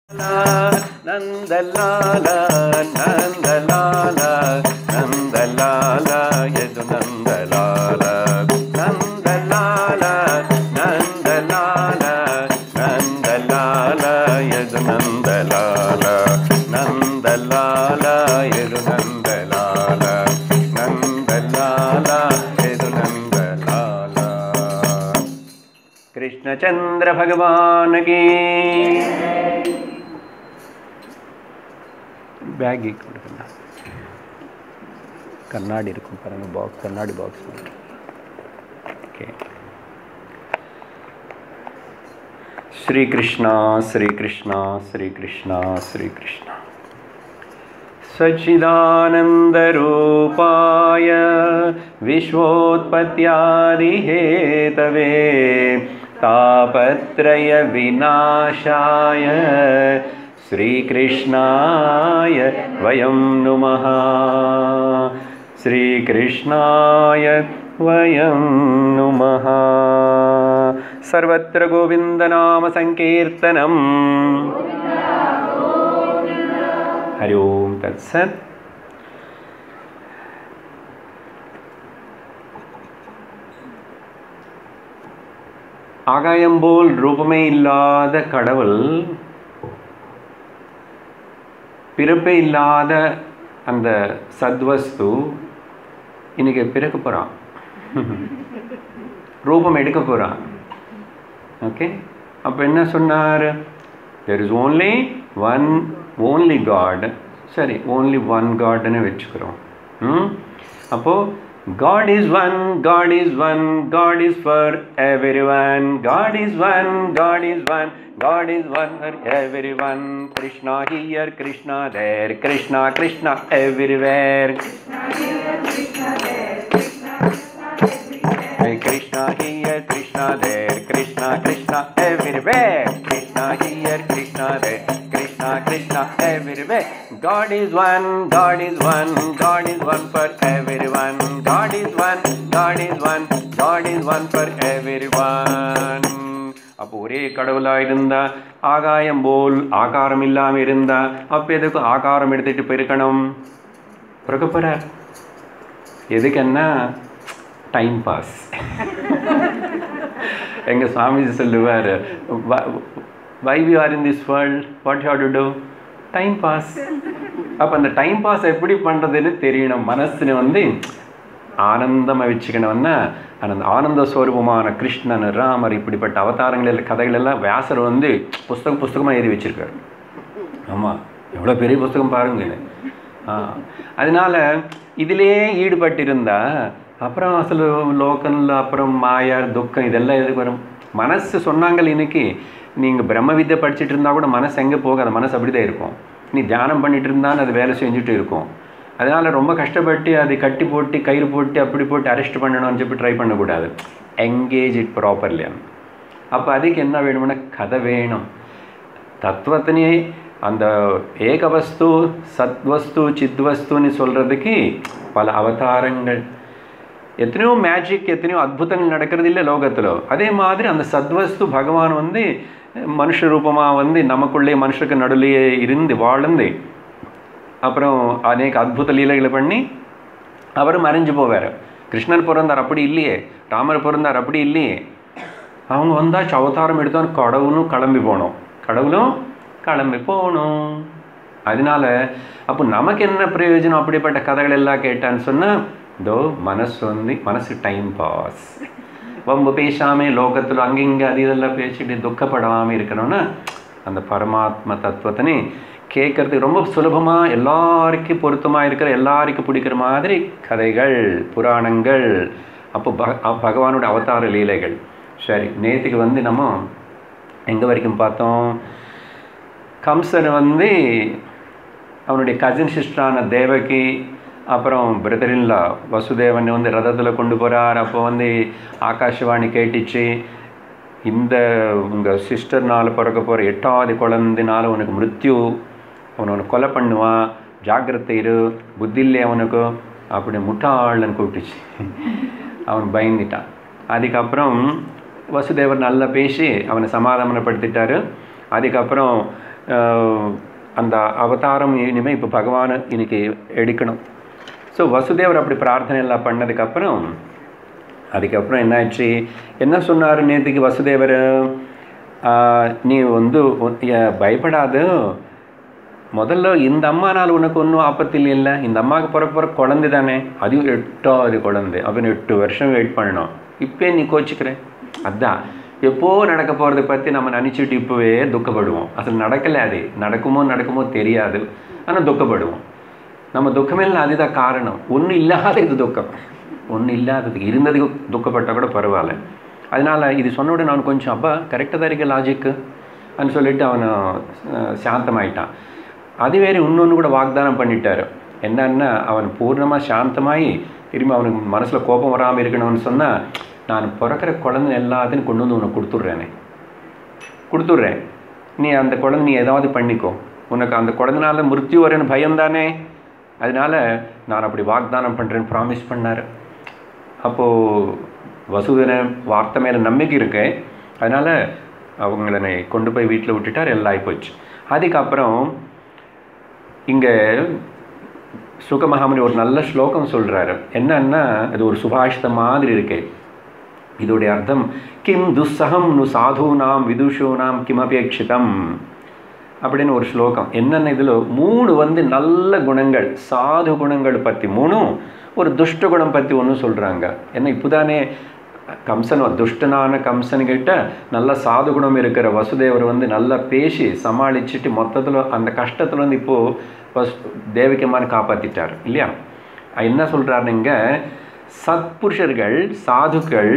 ನಂದಲಾಲ ನಂದಲಾಲ ನಂದಲಾಲ ಯದು ನಂದಲಾಲ ನಂದಲಾಲ ನಂದಲಾಲ ನಂದಲಾಲ ಯದು ನಂದಲಾಲ ನಂದಲಾಲ ಯದು ನಂದಲಾಲ ನಂದಲಾಲ ಯದು ನಂದಲಾಲ कृष्णचन्द्र भगवान की பேக் கொடுக்குண்ணா கண்ணாடி இருக்கும் பாருங்க பாக்ஸ் கண்ணாடி பாக்ஸ் ஓகே ஸ்ரீ கிருஷ்ணா ஸ்ரீ கிருஷ்ணா ஸ்ரீ கிருஷ்ணா ஸ்ரீ கிருஷ்ணா सच्चिदानन्दरूपाय विश्वोत्पत्त्यादिहेतवे तापत्रयविनाशाय श्रीकृष्णाय वयं नुमः श्रीकृष्णाय वयं नुमः सर्वत्र गोविन्दनामसङ्कीर्तनम् हरि ओम तत्सत ஆகாயம் போல் ரூபமே இல்லாத கடவுள் பிறப்பே இல்லாத அந்த சத்வஸ்து இன்னைக்கு பிறக்க போகிறான் ரூபம் எடுக்க போகிறான் ஓகே அப்போ என்ன சொன்னார் there is only one only God சரி ஓன்லி ஒன் காட்னு வச்சுக்கிறோம் ம் அப்போது God is one, God is one, God is for everyone. God is one, God is one, God is one for everyone. Krishna here, Krishna there, Krishna, Krishna everywhere. Hey, Krishna here, Krishna there, Krishna, Krishna everywhere. Krishna here, Krishna there, Krishna, Krishna everywhere. God is one, God is one, God is one for everyone. God is one, God is one, God is one for everyone. அப்போ ஒரே கடவுளா இருந்தா ஆகாயம் போல் ஆகாரம் இல்லாம இருந்தா அப்ப எதுக்கு ஆகாரம் எடுத்துட்டு போயிருக்கணும் பிறக்க போறார் எதுக்கு என்ன டைம் பாஸ் எங்க சுவாமிஜி சொல்லுவார் why we are in this world what you to do time pass அப்போ அந்த டைம் பாஸ் எப்படி பண்ணுறதுன்னு தெரியணும் மனசுன்னு வந்து ஆனந்தமாக வச்சுக்கணும்னா அந்த ஆனந்த ஸ்வரூபமான கிருஷ்ணன் ராமர் இப்படிப்பட்ட அவதாரங்கள் கதைகள் எல்லாம் வியாசர் வந்து புஸ்தகம் புஸ்தகமாக எழுதி வச்சிருக்காரு ஆமாம் எவ்வளோ பெரிய புஸ்தகம் பாருங்க இது ஆ அதனால இதிலே ஈடுபட்டிருந்தா அப்புறம் அசல் லோக்கல்ல அப்புறம் மாயா துக்கம் இதெல்லாம் எதுக்கு வரும் மனசு சொன்னாங்கள் இன்னைக்கு நீங்கள் பிரம்ம வித்யை படிச்சுட்டு இருந்தால் கூட மனசு எங்கே போகாது மனசு அப்படி தான் இருக்கும் நீ தியானம் பண்ணிட்டு இருந்தாலும் அது வேலை செஞ்சுட்டு இருக்கும் அதனால் ரொம்ப கஷ்டப்பட்டு அதை கட்டி போட்டு கயிறு போட்டு அப்படி போட்டு அரெஸ்ட் பண்ணணும்னு சொல்லி ட்ரை பண்ணக்கூடாது எங்கேஜ் இட் ப்ராப்பர்லி அப்போ அதுக்கு என்ன வேணும்னா கதை வேணும் தத்துவத்தினே அந்த ஏகவஸ்து சத்வஸ்து சித்வஸ்துன்னு சொல்கிறதுக்கு பல அவதாரங்கள் எத்தனையோ மேஜிக் எத்தனையோ அற்புதங்கள் நடக்கிறது இல்லை லோகத்தில் அதே மாதிரி அந்த சத்வஸ்து பகவான் வந்து மனுஷ ரூபமாக வந்து நமக்குள்ளே மனுஷருக்கு நடுலையே இருந்து வாழ்ந்து அப்புறம் அநேக அற்புத லீலைகளை பண்ணி அவர் மறைஞ்சு போவார் கிருஷ்ணர் பிறந்தார் அப்படி இல்லையே ராமர் பிறந்தார் அப்படி இல்லையே அவங்க வந்தாச்சு அவதாரம் எடுத்தோம் கடவுளும் கிளம்பி போனோம் கடவுளும் கிளம்பி போகணும் அதனால அப்போ நமக்கு என்ன பிரயோஜனம் அப்படிப்பட்ட கதைகள் எல்லாம் கேட்டான்னு சொன்னால் இதோ மனசு வந்து மனசு டைம் பாஸ் வம்பு பேசாமல் லோகத்தில் அங்கிங்கே அது இதெல்லாம் பேசிட்டு துக்கப்படாமல் இருக்கணும்னா அந்த பரமாத்ம தத்துவத்தினே கேட்கறதுக்கு ரொம்ப சுலபமாக எல்லாருக்கும் பொருத்தமாக இருக்கிற எல்லாருக்கும் பிடிக்கிற மாதிரி கதைகள் புராணங்கள் அப்போ பக பகவானோட அவதார லீலைகள் சரி நேற்றுக்கு வந்து நம்ம எங்கே வரைக்கும் பார்த்தோம் கம்சன் வந்து அவனுடைய கசின் சிஸ்டரான தேவகி அப்புறம் பிரதரின்லா வசுதேவன் வந்து ரதத்தில் கொண்டு போகிறார் அப்போ வந்து ஆகாஷவாணி கேட்டுச்சு இந்த உங்கள் சிஸ்டர்னால் பிறக்க போகிற எட்டாவது குழந்தைனால உனக்கு மிருத்யு அவனை உனக்கு கொலை பண்ணுவான் ஜாக்கிரதை இரு புத்தி இல்லை அவனுக்கு அப்படி முட்டாள்னு கூப்பிட்டுச்சு அவன் பயந்துட்டான் அதுக்கப்புறம் வசுதேவர் நல்லா பேசி அவனை சமாதானப்படுத்திட்டாரு அதுக்கப்புறம் ஆஹ், அந்த அவதாரம் இனிமேல் இப்போ பகவான் இன்னைக்கு எடுக்கணும் ஸோ வசுதேவர் அப்படி பிரார்த்தனை எல்லாம் பண்ணதுக்கப்புறம் அதுக்கப்புறம் என்னாச்சு என்ன சொன்னார் நேற்றுக்கு வசுதேவர் ஆஹ், நீ வந்து உன்- ஏ- பயப்படாத முதல்ல இந்த அம்மானால் உனக்கு ஒன்றும் ஆபத்து இல்லை இந்த அம்மாவுக்கு பிறக்க பிறக்க குழந்தை தானே அதுவும் எட்டாவது குழந்தை அப்படின்னு எட்டு வருஷம் வெயிட் பண்ணணும் இப்பே நீ கோச்சிக்கிறேன் அதான் எப்போ நடக்க போகிறத பற்றி நம்ம நினச்சிட்டு இப்போவே துக்கப்படுவோம் அசல் நடக்கலை அது நடக்குமோ நடக்குமோ தெரியாது ஆனால் துக்கப்படுவோம் நம்ம துக்கமெல்லாம் அதுதான் காரணம் ஒன்றும் இல்லாத இது துக்கம் ஒன்றும் இல்லாததுக்கு இருந்ததுக்கு துக்கப்பட்டால் கூட பரவாயில்ல அதனால் இது சொன்ன உடனே அவன் கொஞ்சம் அப்பா கரெக்டாக தான் இருக்க லாஜிக்கு அப்படின்னு சொல்லிட்டு அவன் அஹ், சாந்தமாயிட்டான் அது வேறு இன்னொன்று கூட வாக்தானம் பண்ணிட்டாரு என்னன்னா அவன் பூர்ணமாக சாந்தமாகி திரும்பி அவனுக்கு மனசில் கோபம் வராமல் இருக்கணும்னு சொன்னால் நான் பிறக்கிற குழந்தை எல்லாத்தையும் கொண்டு வந்து உனக்கு கொடுத்துட்றேனே கொடுத்துட்றேன் நீ அந்த குழந்தை நீ ஏதாவது பண்ணிக்கோ உனக்கு அந்த குழந்தைனால மிருத்யு வரேன்னு பயம் தானே அதனால நான் அப்படி வாக்தானம் பண்ணுறேன்னு ப்ராமிஸ் பண்ணார் அப்போது வசுதன வார்த்தை மேலே நம்பிக்கை இருக்கு அதனால் அவங்கள கொண்டு போய் வீட்டில் விட்டுட்டார் எல்லாம் ஆகிப்போச்சு அதுக்கப்புறம் இங்கே சுகமகாமணி ஒரு நல்ல ஸ்லோகம் சொல்கிறாரு என்னன்னா அது ஒரு சுபாஷிதம் மாதிரி இருக்கு இதோடைய அர்த்தம் கிம் துஸ்ஸகம் நு சாதுனாம் விதுஷூனாம் கிமபேட்சிதம் அப்படின்னு ஒரு ஸ்லோகம் என்னென்ன இதில் மூணு வந்து நல்ல குணங்கள் சாது குணங்கள் பற்றி மூணும் ஒரு துஷ்ட குணம் பற்றி ஒன்றும் சொல்கிறாங்க ஏன்னா இப்போதானே கம்சன் துஷ்டனான கம்சன் கிட்ட நல்ல சாது குணம் இருக்கிற வசுதேவர் வந்து நல்லா பேசி சமாளிச்சுட்டு மொத்தத்தில் அந்த கஷ்டத்துல வந்து இப்போது வசு தேவிக்கமான காப்பாற்றிட்டார் இல்லையா என்ன சொல்கிறாருங்க சத்புருஷர்கள் சாதுக்கள்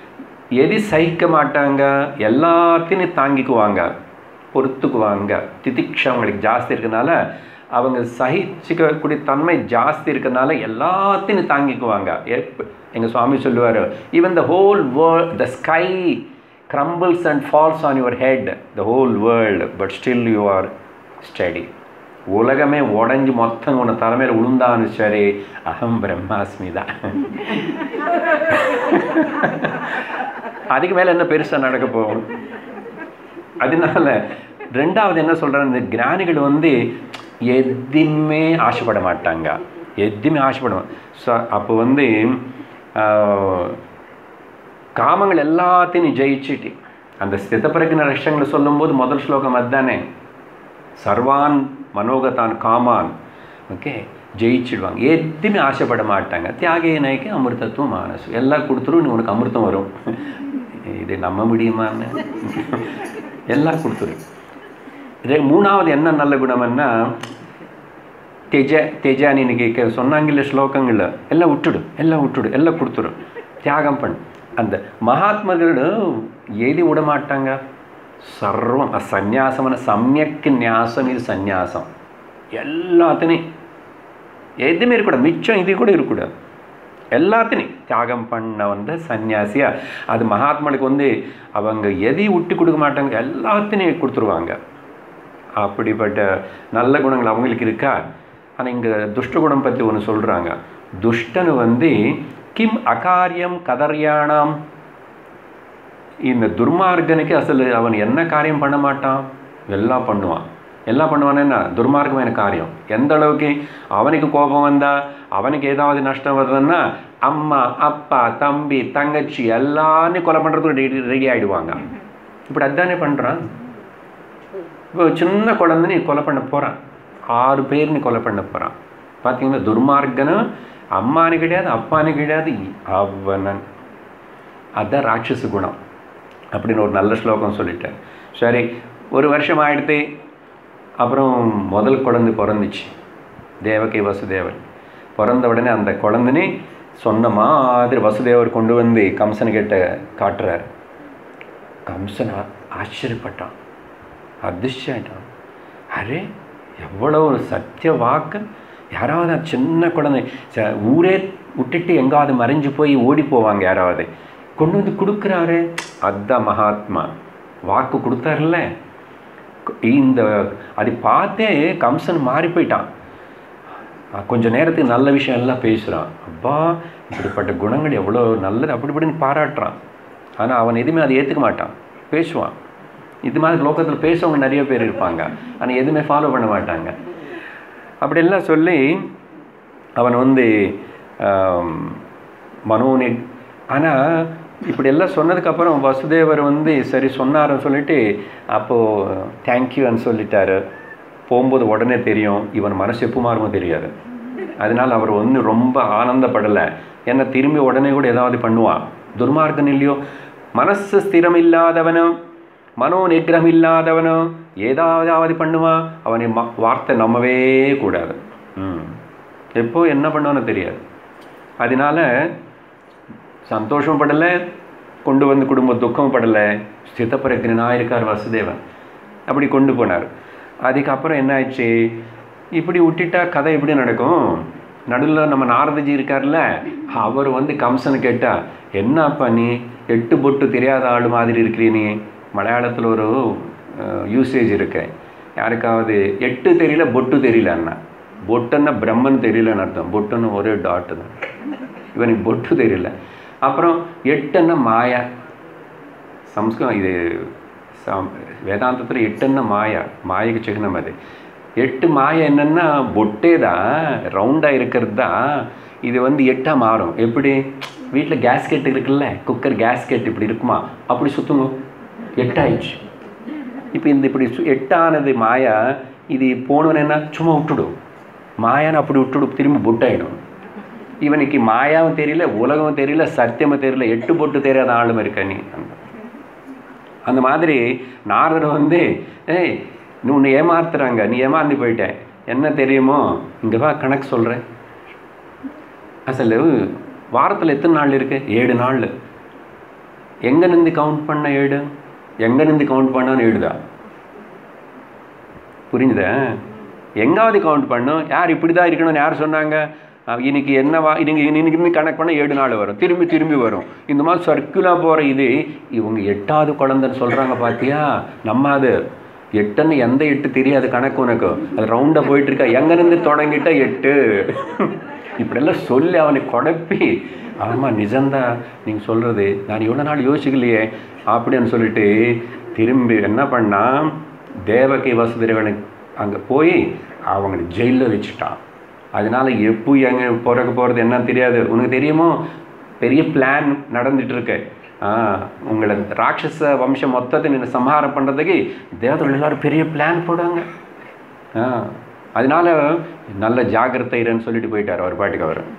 எது சகிக்க மாட்டாங்க எல்லாத்தையும் தாங்கிக்குவாங்க பொறுத்துக்குவாங்க திதிக்ஷா அவங்களுக்கு ஜாஸ்தி இருக்கனால அவங்க சகிச்சுக்கக்கூடிய தன்மை ஜாஸ்தி இருக்கனால எல்லாத்தையும் தாங்கிக்குவாங்க எப் எங்கள் சுவாமி சொல்லுவார் even the whole world the sky crumbles and falls on your head the whole world but still you are steady உலகமே உடஞ்சி மொத்தம் உன்னை தலைமையில் உளுந்தான்னு சரி அகம் பிரம்மாஸ்மி தான் அதுக்கு மேலே என்ன பெருசாக நடக்க போகும் அதனால ரெண்டாவது என்ன சொல்கிறேன் இந்த ஞானிகள் வந்து எதுவுமே ஆசைப்பட மாட்டாங்க எதுவுமே ஆசைப்பட ஸோ அப்போ வந்து ஆஹ், காமங்கள் எல்லாத்தையும் நீ ஜெயிச்சிட்டு அந்த ஸ்திதப்பிரஜன லட்சங்களை சொல்லும்போது முதல் ஸ்லோகம் அதுதானே சர்வான் மனோகதான் காமான் ஓகே ஜெயிச்சிடுவாங்க எதுவுமே ஆசைப்பட மாட்டாங்க தியாகே நாய்க்கு அமிர்தத்துவம் மானசு எல்லாம் கொடுத்துரும் நீ உனக்கு அமிர்தம் வரும் இது நம்ப முடியுமான்னு எல்லாம் கொடுத்துரும் ரெ- மூணாவது என்ன நல்ல குணம்னா தெஜ தெஜான்னு இன்னைக்கு கே- சொன்னாங்கல்ல ஸ்லோகங்கள்ல எல்லாம் விட்டுடு எல்லாம் விட்டுடு எல்லாம் கொடுத்துடும் தியாகம் பண்ணு அந்த மகாத்மர்கள் ஏதி விட மாட்டாங்க சர்வம் ಆ ಸನ್ಯಾಸವನ್ನ சமயக்கு ನ್ಯಾಸம் இது சந்நியாசம் எல்லாத்தையும் எதுவுமே இருக்கக்கூடாது மிச்சம் இது கூட இருக்கக்கூடாது எல்லாத்தையும் தியாகம் பண்ண வந்த சன்னியாசியா அது மகாத்மாளுக்கு வந்து அவங்க எதையும் விட்டு கொடுக்க மாட்டாங்க எல்லாத்தையும் கொடுத்துருவாங்க அப்படிப்பட்ட நல்ல குணங்கள் அவங்களுக்கு இருக்கா ஆனால் இங்கே துஷ்ட குணம் பற்றி ஒன்று சொல்கிறாங்க துஷ்டனு வந்து கிம் அகாரியம் கதர்யானாம் இந்த துர்மார்கனுக்கு அசல் அவன் என்ன காரியம் பண்ண மாட்டான் எல்லாம் பண்ணுவான் எல்லாம் பண்ணுவான் என்ன துர்மார்க்கமான காரியம் எந்த அளவுக்கு அவனுக்கு கோபம் வந்தா அவனுக்கு ஏதாவது நஷ்டம் வருதுன்னா அம்மா அப்பா தம்பி தங்கச்சி எல்லாரையும் கொலை பண்ணுறதுக்கு ரெடி ரெடி ஆகிடுவாங்க இப்படி அதானே பண்ணுறான் இப்போ சின்ன குழந்தை நீ கொலை பண்ண போகிறான் ஆறு பேர் நீ கொலை பண்ண போகிறான் பார்த்தீங்கன்னா துர்மார்கனும் அம்மானு கிடையாது அப்பானு கிடையாது அவனன் அதுதான் ராட்சச குணம் அப்படின்னு ஒரு நல்ல ஸ்லோகம் சொல்லிட்டேன் சரி ஒரு வருஷம் ஆயிடுத்து அப்புறம் முதல் குழந்தை பிறந்துச்சு தேவகி வசுதேவன் பிறந்த உடனே அந்த குழந்தைனே சொன்ன மாதிரி வசுதேவர் கொண்டு வந்து கம்சன்கிட்ட காட்டுறார் கம்சன் ஆ- ஆச்சரியப்பட்டான் அதிர்ஷ்டாயிட்டான் அரே எவ்வளோ ஒரு சத்திய வாக்கு யாராவது அந்த சின்ன குழந்தை ச- ஊரே விட்டுட்டு எங்காவது மறைஞ்சு போய் ஓடி போவாங்க யாராவது கொண்டு வந்து கொடுக்குறாரு அதான் மகாத்மா வாக்கு கொடுத்தாருல்ல இந்த அது பார்த்தே கம்சன் மாறி போயிட்டான் அஹ் கொஞ்ச நேரத்துக்கு நல்ல விஷயம் எல்லாம் பேசுகிறான் அப்பா இப்படிப்பட்ட குணங்கள் எவ்வளோ நல்லது அப்படி இப்படின்னு பாராட்டுறான் ஆனால் அவன் எதுவுமே அதை ஏற்றுக்க மாட்டான் பேசுவான் இது மாதிரி லோகத்தில் பேசவங்க நிறைய பேர் இருப்பாங்க ஆனால் எதுவுமே ஃபாலோ பண்ண மாட்டாங்க அப்படியெல்லாம் சொல்லி அவன் வந்து ஆம், மனோனி ஆனால் இப்படி எல்லாம் சொன்னதுக்கப்புறம் வசுதேவர் வந்து சரி சொன்னாருன்னு சொல்லிட்டு அப்போது தேங்க்யூன்னு சொல்லிட்டாரு போகும்போது உடனே தெரியும் இவன் மனசு எப்போ மாறுமோ தெரியாது அதனால் அவர் ஒன்றும் ரொம்ப ஆனந்தப்படலை ஏன்னா திரும்பி உடனே கூட ஏதாவது பண்ணுவான் துர்மார்க்கன் இல்லையோ மனசு ஸ்திரம் இல்லாதவனும் மனோ நிகிரகம் இல்லாதவனும் ஏதாவது பண்ணுவான் அவனை ம- வார்த்தை நம்பவே கூடாது ம் எப்போ என்ன பண்ணுவான்னு தெரியாது அதனால சந்தோஷம் படலை கொண்டு வந்து குடும்ப துக்கம் படலை ஸ்திதப்பிரஜனாக இருக்கார் வசுதேவன் அப்படி கொண்டு போனார் அதுக்கப்புறம் என்ன ஆயிடுச்சு இப்படி விட்டுட்டா கதை எப்படி நடக்கும் நடுவில் நம்ம நாரதஜி இருக்கார்ல அவர் வந்து கம்சன் கேட்டா என்னப்பா நீ எட்டு பொட்டு தெரியாத ஆள் மாதிரி இருக்கிறீ நீ மலையாளத்தில் ஒரு யூசேஜ் இருக்கு யாருக்காவது எட்டு தெரியல பொட்டு தெரியல அண்ணா பொட்டுன்னா பிரம்மன் தெரியலன்னு அர்த்தம் பொட்டுன்னு ஒரே டாட்டு தான் இவனுக்கு பொட்டு தெரியல அப்புறம் எட்டுன்னா மாயா சம்ஸ்கிருதம் இது சம் வேதாந்தத்தில் எட்டுன்னா மாயா மாயக்கு சிஹ்னம் அது எட்டு மாயா என்னன்னா பொட்டே தான் ரவுண்டாக இருக்கிறது தான் இது வந்து எட்டாக மாறும் எப்படி வீட்டில் கேஸ்கெட் இருக்குல்ல குக்கர் கேஸ்கெட் இப்படி இருக்குமா அப்படி சுற்றுங்க எட்டாயிடுச்சு இப்போ இந்த இப்படி சு- எட்டானது மாயா இது போனவன் என்ன சும்மா விட்டுடும் மாயான்னு அப்படி விட்டுடும் திரும்பி பொட்டாயிடும் இவனுக்கு மாயாவும் தெரியல உலகம் தெரியல சத்தியமும் தெரியல எட்டு பொட்டு தெரியாத ஆளும் இருக்க நீ அந்த மாதிரி நாரதர் வந்து ஏய் நீ உன்னை ஏமாத்துறாங்க நீ ஏமாந்து போயிட்ட என்ன தெரியுமோ இங்கே வா கணக்கு சொல்கிறேன் அசல் வாரத்தில் எத்தனை நாள் இருக்கு ஏழு நாள் எங்கே நின்று கவுண்ட் பண்ண ஏழு எங்கே நின்று கவுண்ட் பண்ணான்னு ஏழுதா புரிஞ்சுதா எங்காவது கவுண்ட் பண்ணும் யார் இப்படி தான் இருக்கணும்னு யார் சொன்னாங்க அஹ் இன்னைக்கு என்னவா இன்னைக்கு இன்னைக்கு இருந்து கணக்கு பண்ண ஏழு நாள் வரும் திரும்பி திரும்பி வரும் இந்த மாதிரி சர்க்குலாக போகிற இது இவங்க எட்டாவது குழந்தைன்னு சொல்கிறாங்க பார்த்தியா நம்ம அது எட்டுன்னு எந்த எட்டு தெரியாது கணக்கு உனக்கு அது ரவுண்டாக போயிட்டு இருக்கா எங்கேருந்து தொடங்கிட்டா எட்டு இப்படியெல்லாம் சொல்லி அவனை குழப்பி ஆமாம் நிஜம்தான் நீங்கள் சொல்கிறது நான் இவ்வளோ நாள் யோசிக்கலையே அப்படின்னு சொல்லிட்டு திரும்பி என்ன பண்ணா தேவகி வசுதேவனுக்கு அங்கே போய் அவங்களை ஜெயிலில் வச்சுட்டான் அதனால எப்போ எங்கே பிறக்க போகிறது என்ன தெரியாது உனக்கு தெரியுமோ பெரிய பிளான் நடந்துட்டு இருக்கு ஆ உங்களை ராட்சச வம்சம் மொத்தத்தை நீங்கள் சம்ஹாரம் பண்ணுறதுக்கு தேவதைகள் எல்லாரும் பெரிய பிளான் போடுவாங்க ஆ அதனால நல்ல ஜாக்கிரதை இருன்னு சொல்லிட்டு போயிட்டார் அவர் பாட்டுக்கு அவர்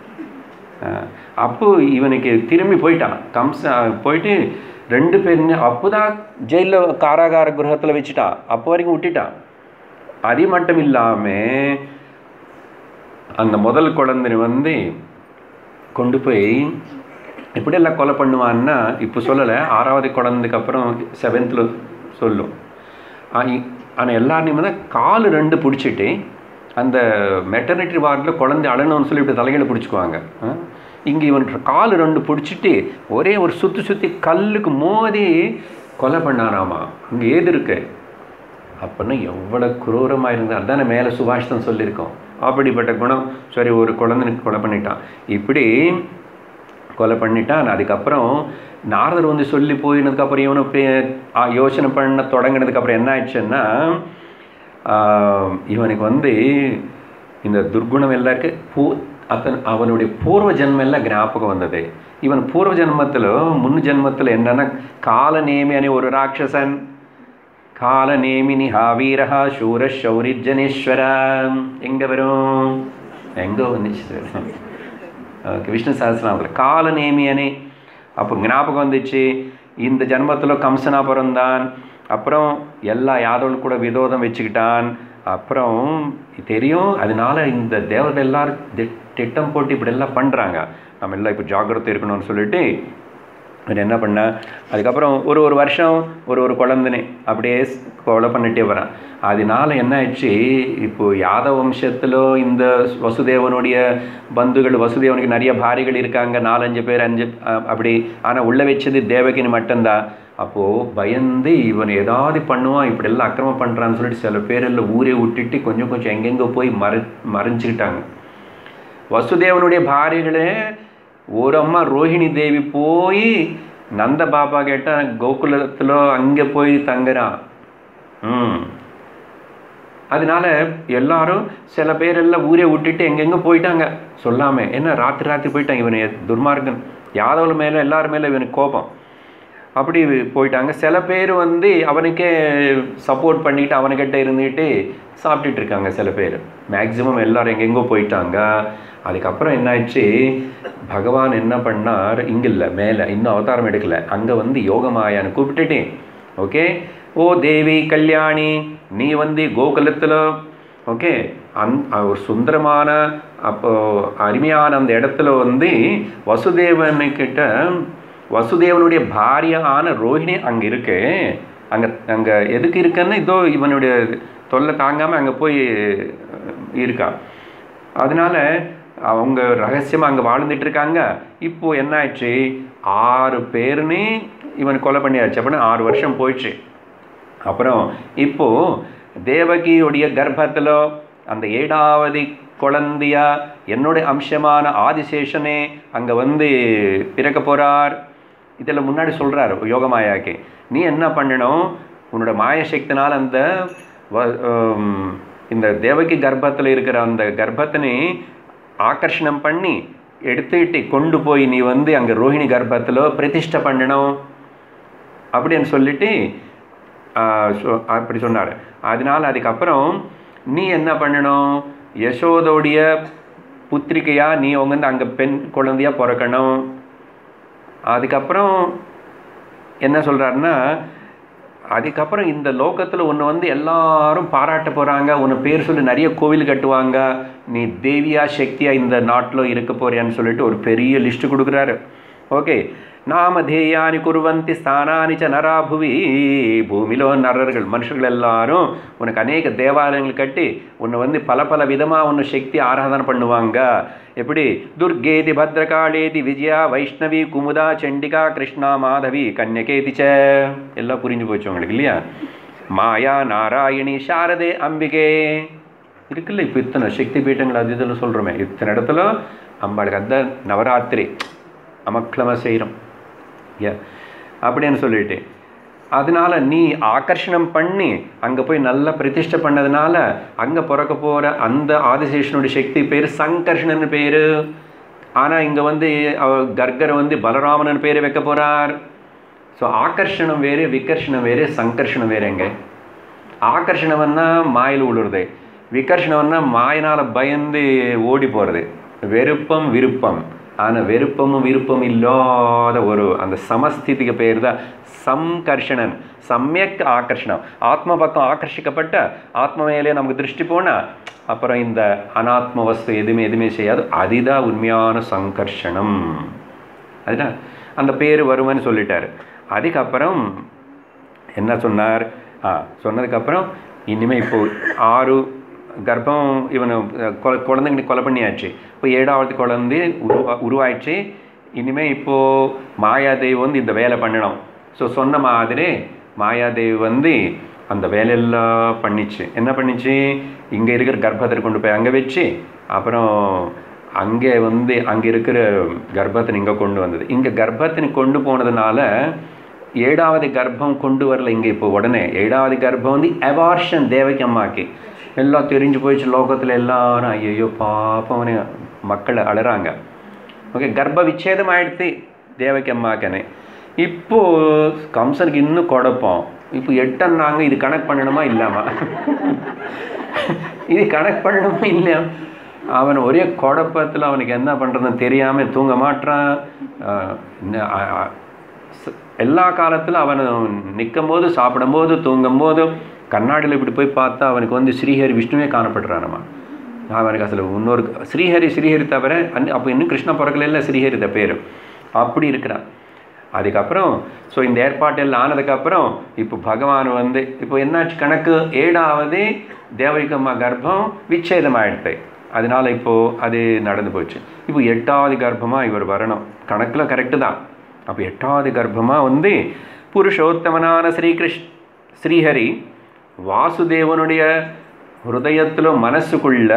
அப்போ இவனுக்கு திரும்பி போயிட்டான் கம்ச போயிட்டு ரெண்டு பேருமே அப்போதான் ஜெயிலில் காராகார கிரகத்தில் வச்சுட்டான் அப்போ வரைக்கும் விட்டுட்டான் அது மட்டும் இல்லாமல் அந்த முதல் குழந்தை வந்து கொண்டு போய் எப்படியெல்லாம் கொலை பண்ணுவான்னா இப்போ சொல்லலை ஆறாவது குழந்தைக்கு அப்புறம் செவன்த்தில் சொல்லும் ஆனால் எல்லாருமே தான் கால் ரெண்டு பிடிச்சிட்டு அந்த மெட்டர்னிட்டி வார்டில் குழந்தை அழணும்னு சொல்லி இப்படி தலைகளை பிடிச்சிக்குவாங்க இங்கே இவன் கால் ரெண்டு பிடிச்சிட்டு ஒரே ஒரு சுற்றி சுற்றி கல்லுக்கு மோதி கொலை பண்ணாராமா அங்கே ஏது இருக்கு அப்படின்னா எவ்வளோ குரூரமாக இருந்தால் அதானே மேலே சுபாஷிதம் சொல்லியிருக்கோம் அப்படிப்பட்ட குணம் சரி ஒரு குழந்தைனுக்கு கொலை பண்ணிட்டான் இப்படி கொலை பண்ணிட்டான் அதுக்கப்புறம் நாரதர் வந்து சொல்லி போயினதுக்கப்புறம் இவனு பே- ஆ, யோசனை பண்ண தொடங்கினதுக்கப்புறம் என்ன ஆயிடுச்சுன்னா ஆஹ், இவனுக்கு வந்து இந்த துர்குணம் எல்லாம் இருக்கு பூ அத்தன் அவனுடைய பூர்வ ஜென்மம் எல்லாம் ஞாபகம் வந்தது இவன் பூர்வ ஜென்மத்தில் முன் ஜென்மத்தில் என்னன்னா காலநேமி அనే ஒரு ராட்சசன் காலநேமினி ஹாவீரஹா சூர சௌரிஜனேஸ்வர எங்க வரும் எங்க வந்துச்சு ஓகே விஷ்ணு சஹஸ்ரநாமத்தில் காலநேமி அணி அப்போ ஞாபகம் வந்துச்சு இந்த ஜென்மத்தில் கம்சனா பிறந்தான் அப்புறம் எல்லா யாதவர்கள் கூட விரோதம் வச்சுக்கிட்டான் அப்புறம் தெரியும் அதனால இந்த தேவர்கள் எல்லாரும் தி- திட்டம் போட்டு இப்படி எல்லாம் பண்ணுறாங்க நம்ம எல்லாம் இப்போ ஜாக்கிரதை இருக்கணும்னு சொல்லிட்டு அவன் என்ன பண்ண அதுக்கப்புறம் ஒரு ஒரு வருஷம் ஒரு ஒரு குழந்தனே அப்படியே ஸ்- கொலை பண்ணிட்டே வரான் அதனால என்ன ஆயிடுச்சு இப்போ யாதவ வம்சத்தில் இந்த வசுதேவனுடைய பந்துகள் வசுதேவனுக்கு நிறைய பாரிகள் இருக்காங்க நாலஞ்சு பேர் அஞ்சு அஹ், அப்படி ஆனால் உள்ள வச்சது தேவகின்னு மட்டும்தான் அப்போது பயந்து இவன் ஏதாவது பண்ணுவான் இப்படி எல்லாம் அக்கிரமம் பண்ணுறான்னு சொல்லிட்டு சில பேர் எல்லாம் ஊரே விட்டுட்டு கொஞ்சம் கொஞ்சம் எங்கெங்கே போய் மறை மறைஞ்சிக்கிட்டாங்க வசுதேவனுடைய பாரியர்களே ஒரு அம்மா ரோஹிணி தேவி போய் நந்த பாபா கேட்டால் கோகுலத்தில் அங்கே போய் தங்குறான் ம் அதனால எல்லாரும் சில பேர் எல்லாம் ஊரே விட்டுட்டு எங்கெங்க போயிட்டாங்க சொல்லாம என்ன ராத்திரி ராத்திரி போயிட்டாங்க இவன் துர்மார்கன் யாதவ மேலே எல்லாரும் மேலே இவனுக்கு கோபம் அப்படி போயிட்டாங்க சில பேர் வந்து அவனுக்கே சப்போர்ட் பண்ணிட்டு அவனுக்கிட்ட இருந்துட்டு சாப்பிட்டுட்டு இருக்காங்க சில பேர் மேக்சிமம் எல்லாரும் எங்கெங்கோ போயிட்டாங்க அதுக்கப்புறம் என்னாச்சு பகவான் என்ன பண்ணார் இங்க இல்லை மேலே இன்னும் அவதாரம் எடுக்கல அங்கே வந்து யோகமாயான்னு கூப்பிட்டுட்டேன் ஓகே ஓ தேவி கல்யாணி நீ வந்து கோகுலத்தில் ஓகே அந் ஒரு சுந்தரமான அப்போ அருமையான அந்த இடத்துல வந்து வசுதேவனுக்கிட்ட வசுதேவனுடைய பாரியான ரோஹிணி அங்கே இருக்கு அங்கே அங்கே எதுக்கு இருக்குன்னு இதோ இவனுடைய தொல்லை தாங்காமல் அங்கே போய் இருக்கா அதனால அவங்க ரகசியமாக அங்கே வாழ்ந்துட்டு இருக்காங்க இப்போ என்ன ஆயிடுச்சு ஆறு பேருன்னு இவன் கொலை பண்ணியாச்சு அப்படின்னு ஆறு வருஷம் போயிடுச்சு அப்புறம் இப்போ தேவகியுடைய கர்ப்பத்தில் அந்த ஏழாவது குழந்தையா என்னுடைய அம்சமான ஆதிசேஷனே அங்கே வந்து பிறக்க போகிறார் இதில் முன்னாடி சொல்கிறார் யோகமாயாக்கு நீ என்ன பண்ணணும் உன்னோட மாயசக்தினால் அந்த இந்த தேவகி கர்ப்பத்தில் இருக்கிற அந்த கர்ப்பத்தினை ஆகர்ஷணம் பண்ணி எடுத்துக்கிட்டு கொண்டு போய் நீ வந்து அங்கே ரோஹிணி கர்ப்பத்தில் பிரதிஷ்டை பண்ணணும் அப்படின்னு சொல்லிட்டு அப்படி சொன்னார் அதனால் அதுக்கப்புறம் நீ என்ன பண்ணணும் யசோதோடைய புத்திரிக்கையா நீ உங்க அங்கே பெண் குழந்தையா பிறக்கணும் அதுக்கப்புறம் என்ன சொல்கிறாருன்னா அதுக்கப்புறம் இந்த லோகத்தில் ஒன்று வந்து எல்லாரும் பாராட்ட போகிறாங்க உன்னை பேர் சொல்லி நிறைய கோவில் கட்டுவாங்க நீ தேவியா சக்தியா இந்த நாட்டில் இருக்க போறியான்னு சொல்லிட்டு ஒரு பெரிய லிஸ்ட்டு கொடுக்குறாரு ஓகே நாமதேயானி குருவந்தி ஸ்தானானி ச நரா புவி பூமியிலோ நரர்கள் மனுஷர்கள் எல்லாரும் உனக்கு அநேக தேவாலயங்கள் கட்டி உன்னை வந்து பல பல விதமாக உன்னை சக்தி ஆராதனை பண்ணுவாங்க எப்படி துர்கேதி பத்ரகாளேதி விஜயா வைஷ்ணவி குமுதா சண்டிகா கிருஷ்ணா மாதவி கன்யகேதி ச எல்லாம் புரிஞ்சு போச்சு உங்களுக்கு இல்லையா மாயா நாராயணி சாரதே அம்பிகே இருக்குல்ல இப்போ இத்தனை சக்தி பீட்டங்கள் அது இதில் சொல்கிறோமே இத்தனை இடத்துல அம்பாளுக்கு அந்த நவராத்திரி அமக்களமாக செய்கிறோம் ஏ அப்படின்னு சொல்லிட்டு அதனால நீ ஆகர்ஷணம் பண்ணி அங்கே போய் நல்லா பிரதிஷ்டை பண்ணதுனால அங்கே பிறக்க போகிற அந்த ஆதிசேஷனுடைய சக்தி பேர் சங்கர்ஷணன் பேர் ஆனால் இங்கே வந்து அவ கர்கர் வந்து பலராமனன் பேர் வைக்க போகிறார் ஸோ ஆகர்ஷணம் வேறு விகர்ஷணம் வேறு சங்கர்ஷணம் வேறுங்க ஆகர்ஷணம்னா மாயில் விழுறது விகர்ஷணம்னா மாயினால் பயந்து ஓடி போகிறது வெறுப்பம் விருப்பம் ஆனால் வெறுப்பமும் விருப்பம் இல்லாத ஒரு அந்த சமஸ்திதிக்கு பேர் தான் சம்கர்ஷணன் சமயக் ஆகர்ஷணம் ஆத்ம பக்கம் ஆகர்ஷிக்கப்பட்ட ஆத்ம மேலே நமக்கு திருஷ்டி போனால் அப்புறம் இந்த அனாத்ம வஸ்து எதுவுமே எதுவுமே செய்யாது அதுதான் உண்மையான சங்கர்ஷணம் அதுதான் அந்த பேர் வருமென்னு சொல்லிட்டாரு அதுக்கப்புறம் என்ன சொன்னார் ஆ சொன்னதுக்கப்புறம் இனிமேல் இப்போ ஆறு கர்ப்பம் இவனை கொ குழந்தைங்க கொலை பண்ணியாச்சு இப்போ ஏழாவது குழந்தை உருவா உருவாயிடுச்சு இனிமேல் இப்போது மாயாதேவி வந்து இந்த வேலை பண்ணணும் ஸோ சொன்ன மாதிரி மாயாதேவி வந்து அந்த வேலையெல்லாம் பண்ணிச்சு என்ன பண்ணிச்சு இங்கே இருக்கிற கர்ப்பத்தை கொண்டு போய் அங்கே வச்சு அப்புறம் அங்கே வந்து அங்கே இருக்கிற கர்ப்பத்தினை இங்கே கொண்டு வந்தது இங்கே கர்ப்பத்தினை கொண்டு போனதுனால ஏழாவது கர்ப்பம் கொண்டு வரல இங்கே இப்போ உடனே ஏழாவது கர்ப்பம் வந்து அவார்ஷன் தேவகி அம்மாக்கு எல்லாம் தெரிஞ்சு போயிடுச்சு லோகத்தில் எல்லாரும் ஐயோ பாப்பம் மக்கள் அழறாங்க ஓகே கர்ப்ப விச்சேதம் ஆயிடுத்து தேவகி அம்மாக்கனே இப்போ கம்சனுக்கு இன்னும் குழப்பம் இப்போ எட்டன்னாங்க இது கணக்கு பண்ணணுமா இல்லாமா இது கணக்கு பண்ணணுமா இல்லையா அவன் ஒரே குழப்பத்தில் அவனுக்கு என்ன பண்ணுறதுன்னு தெரியாமல் தூங்க மாட்டான் எல்லா காலத்திலும் அவன் நிற்கும் போது சாப்பிடும்போது தூங்கும்போது கண்ணாடியில் இப்படி போய் பார்த்தா அவனுக்கு வந்து ஸ்ரீஹரி விஷ்ணுவே காணப்படுறானம்மா அவனுக்கு அசல் இன்னொரு ஸ்ரீஹரி ஸ்ரீஹரி தவிர அன் அப்போ இன்னும் கிருஷ்ண பிறக்கல இல்லை ஸ்ரீஹரி த பேர் அப்படி இருக்கிறான் அதுக்கப்புறம் ஸோ இந்த ஏற்பாட்டெல்லாம் ஆனதுக்கப்புறம் இப்போ பகவான் வந்து இப்போ என்னாச்சு கணக்கு ஏழாவது தேவகிகம்மா கர்ப்பம் விச்சேதம் ஆயிடுது அதனால இப்போது அது நடந்து போச்சு இப்போ எட்டாவது கர்ப்பமாக இவர் வரணும் கணக்கில் கரெக்டு தான் அப்போ எட்டாவது கர்ப்பமாக வந்து புருஷோத்தமனான ஸ்ரீகிருஷ் ஸ்ரீஹரி வாசுதேவனுடைய ஹிருதயத்தில் மனசுக்குள்ள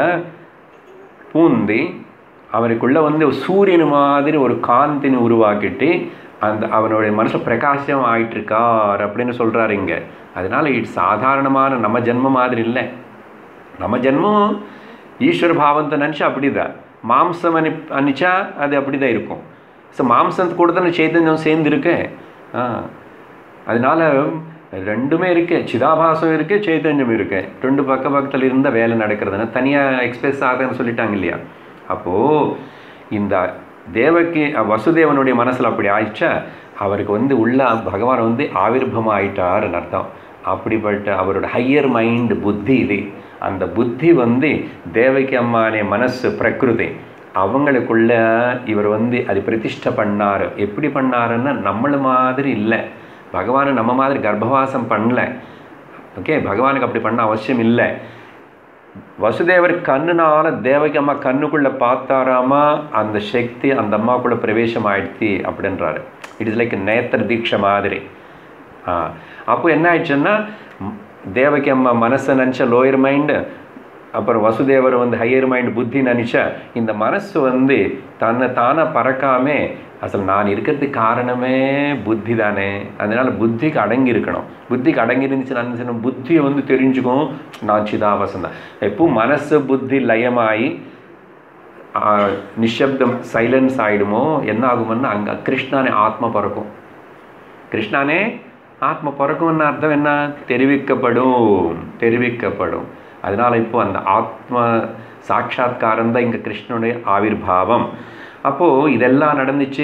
பூந்தி அவனுக்குள்ள வந்து சூரியன் மாதிரி ஒரு காந்திని உருவாக்கிட்டு அந்த அவனுடைய மனசில் பிரகாசம் ஆயிட்டு இருக்கார் அப்படின்னு சொல்றாரு இங்க அதனால இது சாதாரணமான நம்ம ஜென்மம் மாதிரி இல்லை நம்ம ஜென்மம் ஈஸ்வர பாவத்தை நினச்சா அப்படிதான் மாம்சம் அனி அனிச்சா அது அப்படிதான் இருக்கும் ஸோ மாம்சத்து கூட தானே சைத்தன்யம் சேர்ந்து இருக்கு ஆ அதனால ரெண்டுமே இருக்கு சிதாபாசம் இருக்கு சைத்தன்யம் இருக்கு ரெண்டு பக்க பக்கத்தில் இருந்த வேலை நடக்கிறதுனா தனியாக எக்ஸ்பிரஸ் ஆகுதுன்னு சொல்லிட்டாங்க இல்லையா அப்போது இந்த தேவகி வசுதேவனுடைய மனசில் அப்படி ஆயிடுச்சா அவருக்கு வந்து உள்ள பகவான் வந்து ஆவிர்பம் ஆயிட்டாருன்னு அர்த்தம் அப்படிப்பட்ட அவரோட ஹையர் மைண்ட் புத்தி இது அந்த புத்தி வந்து தேவகி அம்மானே மனசு பிரகிருதி அவங்களுக்குள்ள இவர் வந்து அது பிரதிஷ்டை பண்ணார் எப்படி பண்ணாருன்னா நம்மள மாதிரி இல்லை பகவான் நம்ம மாதிரி கர்ப்பவாசம் பண்ணல ஓகே பகவானுக்கு அப்படி பண்ண அவசியம் இல்லை வசுதேவர் கண்ணுனால தேவகி அம்மா கண்ணுக்குள்ள பார்த்தாராமா அந்த சக்தி அந்த அம்மாக்குள்ள பிரவேசம் ஆயிடுச்சு அப்படின்றாரு இட் இஸ் லைக் நேத்திர தீட்சை மாதிரி ஆ அப்போ என்ன ஆயிடுச்சுன்னா ம், தேவகி அம்மா மனசை நினச்ச லோயர் மைண்டு அப்புறம் வசுதேவர் வந்து ஹையர் மைண்ட் புத்தி நினச்சா இந்த மனசு வந்து தன்னை தானே பறக்காம அசல் நான் இருக்கிறதுக்கு காரணமே புத்தி தானே அதனால புத்திக்கு அடங்கி இருக்கணும் புத்திக்கு அடங்கி இருந்துச்சு நான் என்ன செய்யணும் புத்தியை வந்து தெரிஞ்சுக்கும் நான் சிதாவசம் தான் எப்போ மனசு புத்தி லயமாயி ஆ, நிஷப்தம் சைலன்ஸ் ஆயிடுமோ என்ன ஆகுமோன்னா அங்கே கிருஷ்ணானே ஆத்மா பிறக்கும் கிருஷ்ணானே ஆத்ம பிறக்கும்னு அர்த்தம் என்ன தெரிவிக்கப்படும் தெரிவிக்கப்படும் அதனால இப்போ அந்த ஆத்ம சாட்சா்காரம் தான் இங்கே கிருஷ்ணனுடைய ஆவிர்பாவம் அப்போது இதெல்லாம் நடந்துச்சு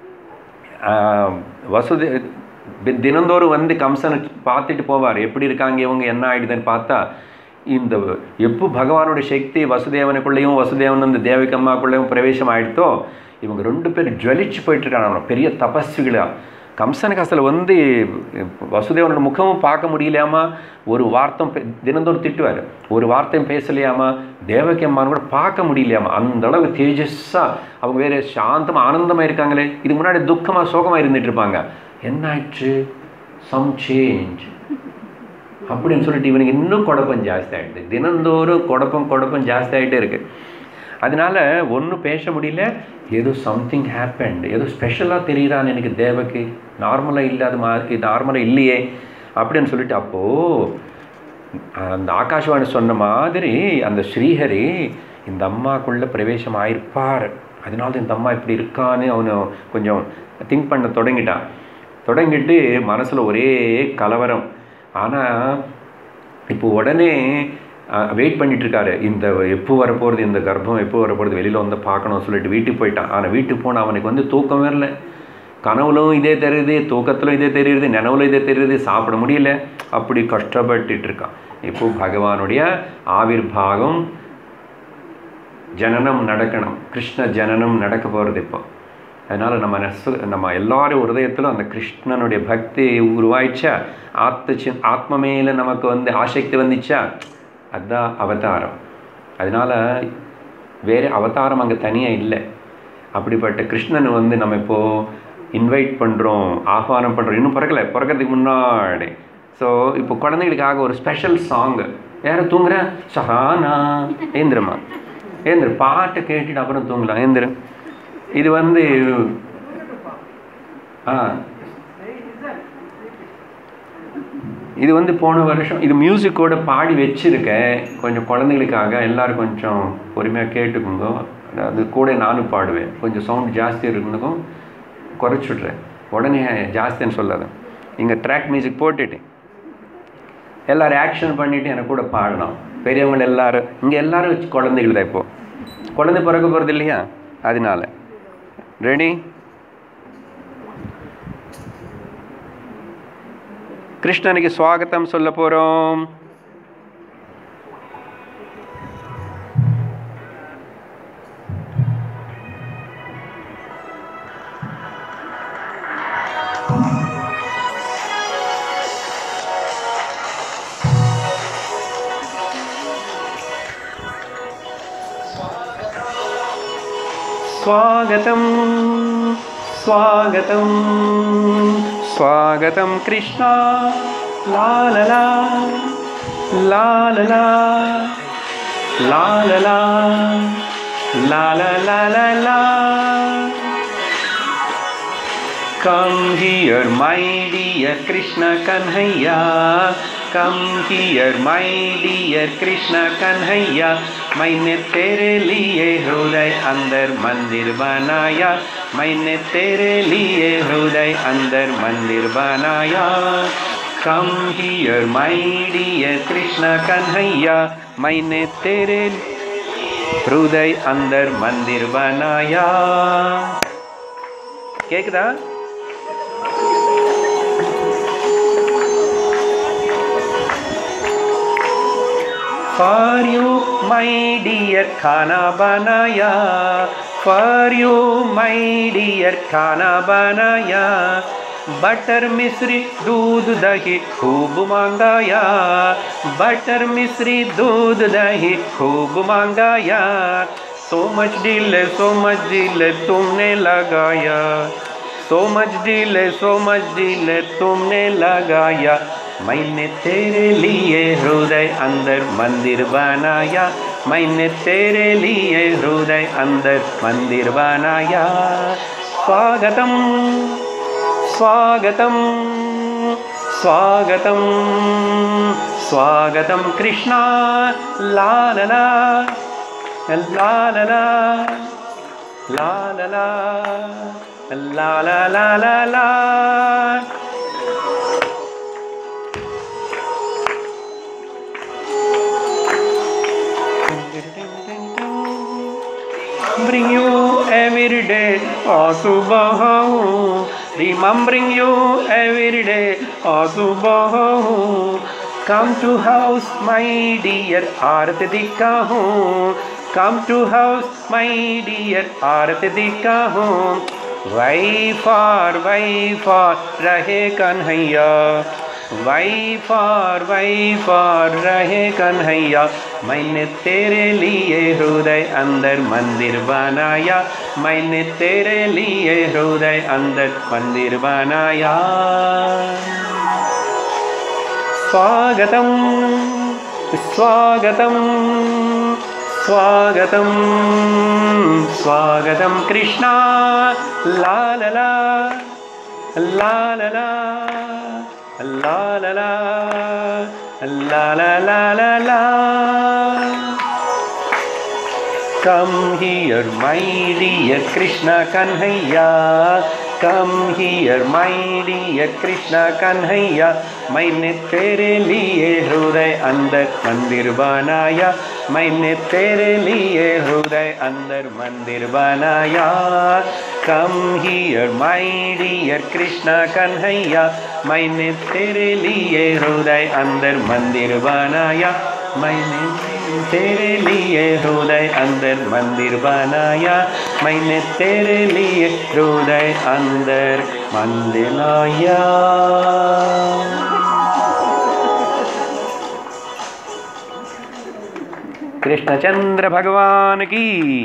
ஆஹ், வசுதே தி- தினந்தோறும் வந்து கம்சனை பார்த்துட்டு போவார் எப்படி இருக்காங்க இவங்க என்ன ஆயிடுதுன்னு பார்த்தா இந்த எப்போ பகவானுடைய சக்தி வசுதேவனுக்குள்ளேயும் வசுதேவன் வந்து தேவிகம்மாக்குள்ளேயும் பிரவேசம் ஆயிடுத்தோ இவங்க ரெண்டு பேரும் ஜுவலிச்சு போயிட்டு இருக்காங்க பெரிய தபஸ்விகளா கம்சனுக்கு அசல் வந்து வசுதேவனோட முகமும் பார்க்க முடியலையாமா ஒரு வார்த்தம் பே- தினந்தோறும் திட்டுவார் ஒரு வார்த்தையும் பேசலையாமா தேவகி அம்மான்னு கூட பார்க்க முடியலையாமா அந்த அளவு தேஜஸ்ஸா அவங்க வேற சாந்தமா ஆனந்தமா இருக்காங்களே இதுக்கு முன்னாடி துக்கமா சோகமா இருந்துட்டு இருப்பாங்க என்ன ஆயிடுச்சு சம் சேஞ்ச் அப்படின்னு சொல்லிட்டு இவனுக்கு இன்னும் குழப்பம் ஜாஸ்தி ஆகிடுது தினந்தோறும் குழப்பம் குழப்பம் ஜாஸ்தி ஆகிட்டே இருக்கு அதனால ஒன்றும் பேச முடியல ஏதோ சம்திங் ஹேப்பண்ட் ஏதோ ஸ்பெஷலாக தெரியுறான்னு எனக்கு தேவக்கு நார்மலாக இல்லாத மாதிரி நார்மலாக இல்லையே அப்படின்னு சொல்லிட்டு அப்போது அந்த ஆகாஷ்வாணி சொன்ன மாதிரி அந்த ஸ்ரீஹரி இந்த அம்மாக்குள்ள பிரவேசம் ஆயிருப்பார் அதனால தான் இந்த அம்மா இப்படி இருக்கான்னு அவனு கொஞ்சம் திங்க் பண்ண தொடங்கிட்டான் தொடங்கிட்டு மனசில் ஒரே கலவரம் ஆனால் இப்போ உடனே வெயிட் பண்ணிட்டு இருக்காரு இந்த எப்போ வரப்போகிறது இந்த கர்ப்பம் எப்போ வரப்போகிறது வெளியில் வந்து பார்க்கணும்னு சொல்லிட்டு வீட்டுக்கு போயிட்டான் ஆனால் வீட்டுக்கு போனால் அவனுக்கு வந்து தூக்கம் வரல கனவுலும் இதே தெரியுது தூக்கத்திலும் இதே தெரியுது நினைவுல இதே தெரியுது சாப்பிட முடியல அப்படி கஷ்டப்பட்டுட்டு இருக்கான் இப்போ பகவானுடைய ஆவிர்வாகம் ஜனனம் நடக்கணும் கிருஷ்ண ஜனனம் நடக்க போகிறது இப்போ அதனால் நம்ம நெச நம்ம எல்லாரும் ஹிருதயத்திலும் அந்த கிருஷ்ணனுடைய பக்தி உருவாயிச்சா ஆத்த சி ஆத்ம மேல நமக்கு வந்து ஆசக்தி வந்துச்சா அதுதான் அவதாரம் அதனால் வேறு அவதாரம் அங்கே தனியாக இல்லை அப்படிப்பட்ட கிருஷ்ணன் வந்து நம்ம இப்போது இன்வைட் பண்ணுறோம் ஆஹ்வானம் பண்ணுறோம் இன்னும் பிறக்கல பிறக்கிறதுக்கு முன்னாடி ஸோ இப்போ குழந்தைகளுக்காக ஒரு ஸ்பெஷல் சாங் யாரும் தூங்குறேன் சஹானா ஏந்திரமா ஏந்திர பாட்டை கேட்டுட்டு அப்புறம் தூங்கலாம் ஏந்திர இது வந்து ஆ இது வந்து போன வருஷம் இது மியூசிக்கோட பாடி வச்சிருக்கேன் கொஞ்சம் குழந்தைகளுக்காக எல்லாரும் கொஞ்சம் பொறுமையாக கேட்டுக்கோங்க அது கூட நானும் பாடுவேன் கொஞ்சம் சவுண்ட் ஜாஸ்தி இருக்குனுக்கும் குறைச்சிட்றேன் உடனே ஜாஸ்தின்னு சொல்லாத இங்கே ட்ராக் மியூசிக் போட்டுட்டு எல்லாரும் ஆக்ஷன் பண்ணிவிட்டு எனக்கு கூட பாடணும் பெரியவங்க எல்லாரும் இங்கே எல்லாரும் வச்சு குழந்தைகள் தான் இப்போ குழந்தை பிறக்க போகிறது இல்லையா அதனால ரெடி கிருஷ்ணனுக்கு ஸ்வாகத்தம் சொல்ல போகிறோம் स्वागतं स्वागतं स्वागतं Krishna लालला लालला लालला लालला Come here, my dear Krishna Kanhaiya. Come here, my dear Krishna Kanhaiya. मैंने तेरे लिए हृदय अंदर मंदिर बनाया मैंने तेरे लिए हृदय अंदर मंदिर बनाया come here my dear Krishna Kanhaiya मैंने तेरे हृदय अंदर मंदिर बनाया கேக்குதா For you, my dear, खाना बनाया For you, my dear, खाना बनाया बटर मिश्री दूध दही खूब मांगाया बटर मिश्री दूध दही खूब मांगाया सो मच दिल सो मच दिल तुमने लगाया सो मच दिल सो मच दिल तुमने लगाया मैंने तेरे लिए हृदय अंदर मंदिर बनाया मैंने तेरे लिए हृदय अंदर मंदिर बनाया स्वागतम स्वागतम स्वागतम स्वागतम कृष्णा ला ला ला ला ला ला ला ला ला ला ला ला ला Bring you every day, oh Subhahu. Remembering you every day, oh Subhahu. Come to house, my dear, आरत दिखा हूँ Come to house, my dear, आरत दिखा हूँ Why for, why for, रहे Kanhaiya why for why for रहे कन्हैया मैंने तेरे लिए हृदय अंदर मंदिर बनाया मैंने तेरे लिए हृदय अंदर मंदिर बनाया स्वागतम स्वागतम स्वागतम स्वागतम कृष्णा ला ला ला ला ला ला La la la la la la la la Come here my dear Krishna Kanhaiya Come here my dear Krishna Kanhaiya मैंने तेरे लिए हृदय अंदर मंदिर बनाया मैंने तेरे लिए हृदय अंदर मंदिर बनाया come here my dear Krishna Kanhaiya मैंने तेरे लिए हृदय अंदर मंदिर बनाया मैंने तेरे लिए हृदय अंदर मंदिर बनाया मैंने तेरे लिए हृदय अंदर मंदिर लाया கிருஷ்ணச்சந்திர பகவானுக்கு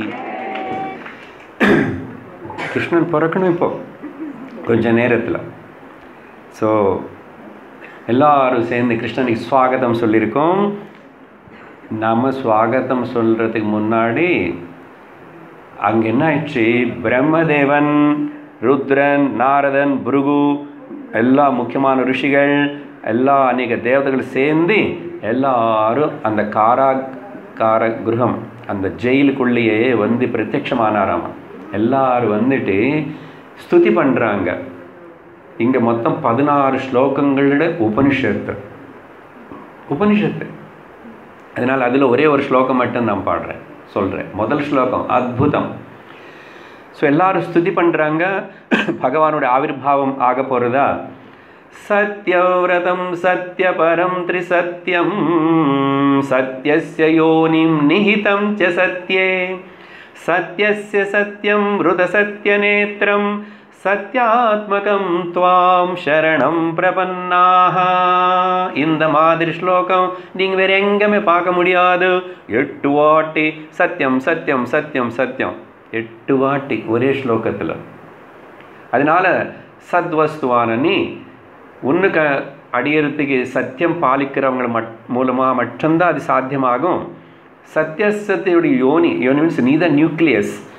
கிருஷ்ணன் பிறக்கணும் இப்போ கொஞ்ச நேரத்தில் ஸோ எல்லாரும் சேர்ந்து கிருஷ்ணனுக்கு ஸ்வாகதம் சொல்லியிருக்கோம் நம்ம ஸ்வாகதம் சொல்கிறதுக்கு முன்னாடி அங்கே என்ன ஆயிடுச்சு பிரம்மதேவன் ருத்ரன் நாரதன் புருகு எல்லா முக்கியமான ரிஷிகள் எல்லா அநேக தேவதைகள் சேர்ந்து எல்லாரும் அந்த காராகார கிரகம் அந்த ஜெயிலுக்குள்ளேயே வந்து பிரத்யட்சமானாராம் எல்லாரும் வந்துட்டு ஸ்துதி பண்ணுறாங்க இங்கே மொத்தம் பதினாறு ஸ்லோகங்களோட உபனிஷத்து உபனிஷத்து அதனால் அதில் ஒரே ஒரு ஸ்லோகம் மட்டும் நான் பாடுறேன் சொல்கிறேன் முதல் ஸ்லோகம் அத்புதம் ஸோ எல்லாரும் ஸ்துதி பண்ணுறாங்க பகவானோட ஆவிர்வாவம் ஆக போகிறதா சத்யவிரதம் சத்யபரம் த்ரிசத்யம் சத்யஸ்ய யோனிம் நிஹிதம் ச சத்யே சத்யஸ்ய சத்யம் ருதசத்யநேத்திரம் சத்யாத்மகம் துவாம் சரணம் பிரபன்னாக இந்த மாதிரி ஸ்லோகம் நீங்கள் வேற எங்கேயுமே பார்க்க முடியாது எட்டு வாட்டி சத்தியம் சத்தியம் சத்தியம் சத்தியம் எட்டு வாட்டி ஒரே ஸ்லோகத்தில் அதனால சத்வஸ்துவான நீ உன்னுக்கு அடியறதுக்கு சத்தியம் பாலிக்கிறவங்க மட் மூலமாக மட்டும்தான் அது சாத்தியமாகும் சத்தியசத்தையுடைய யோனி யோனி மீன்ஸ் நீ த நியூக்ளியஸ்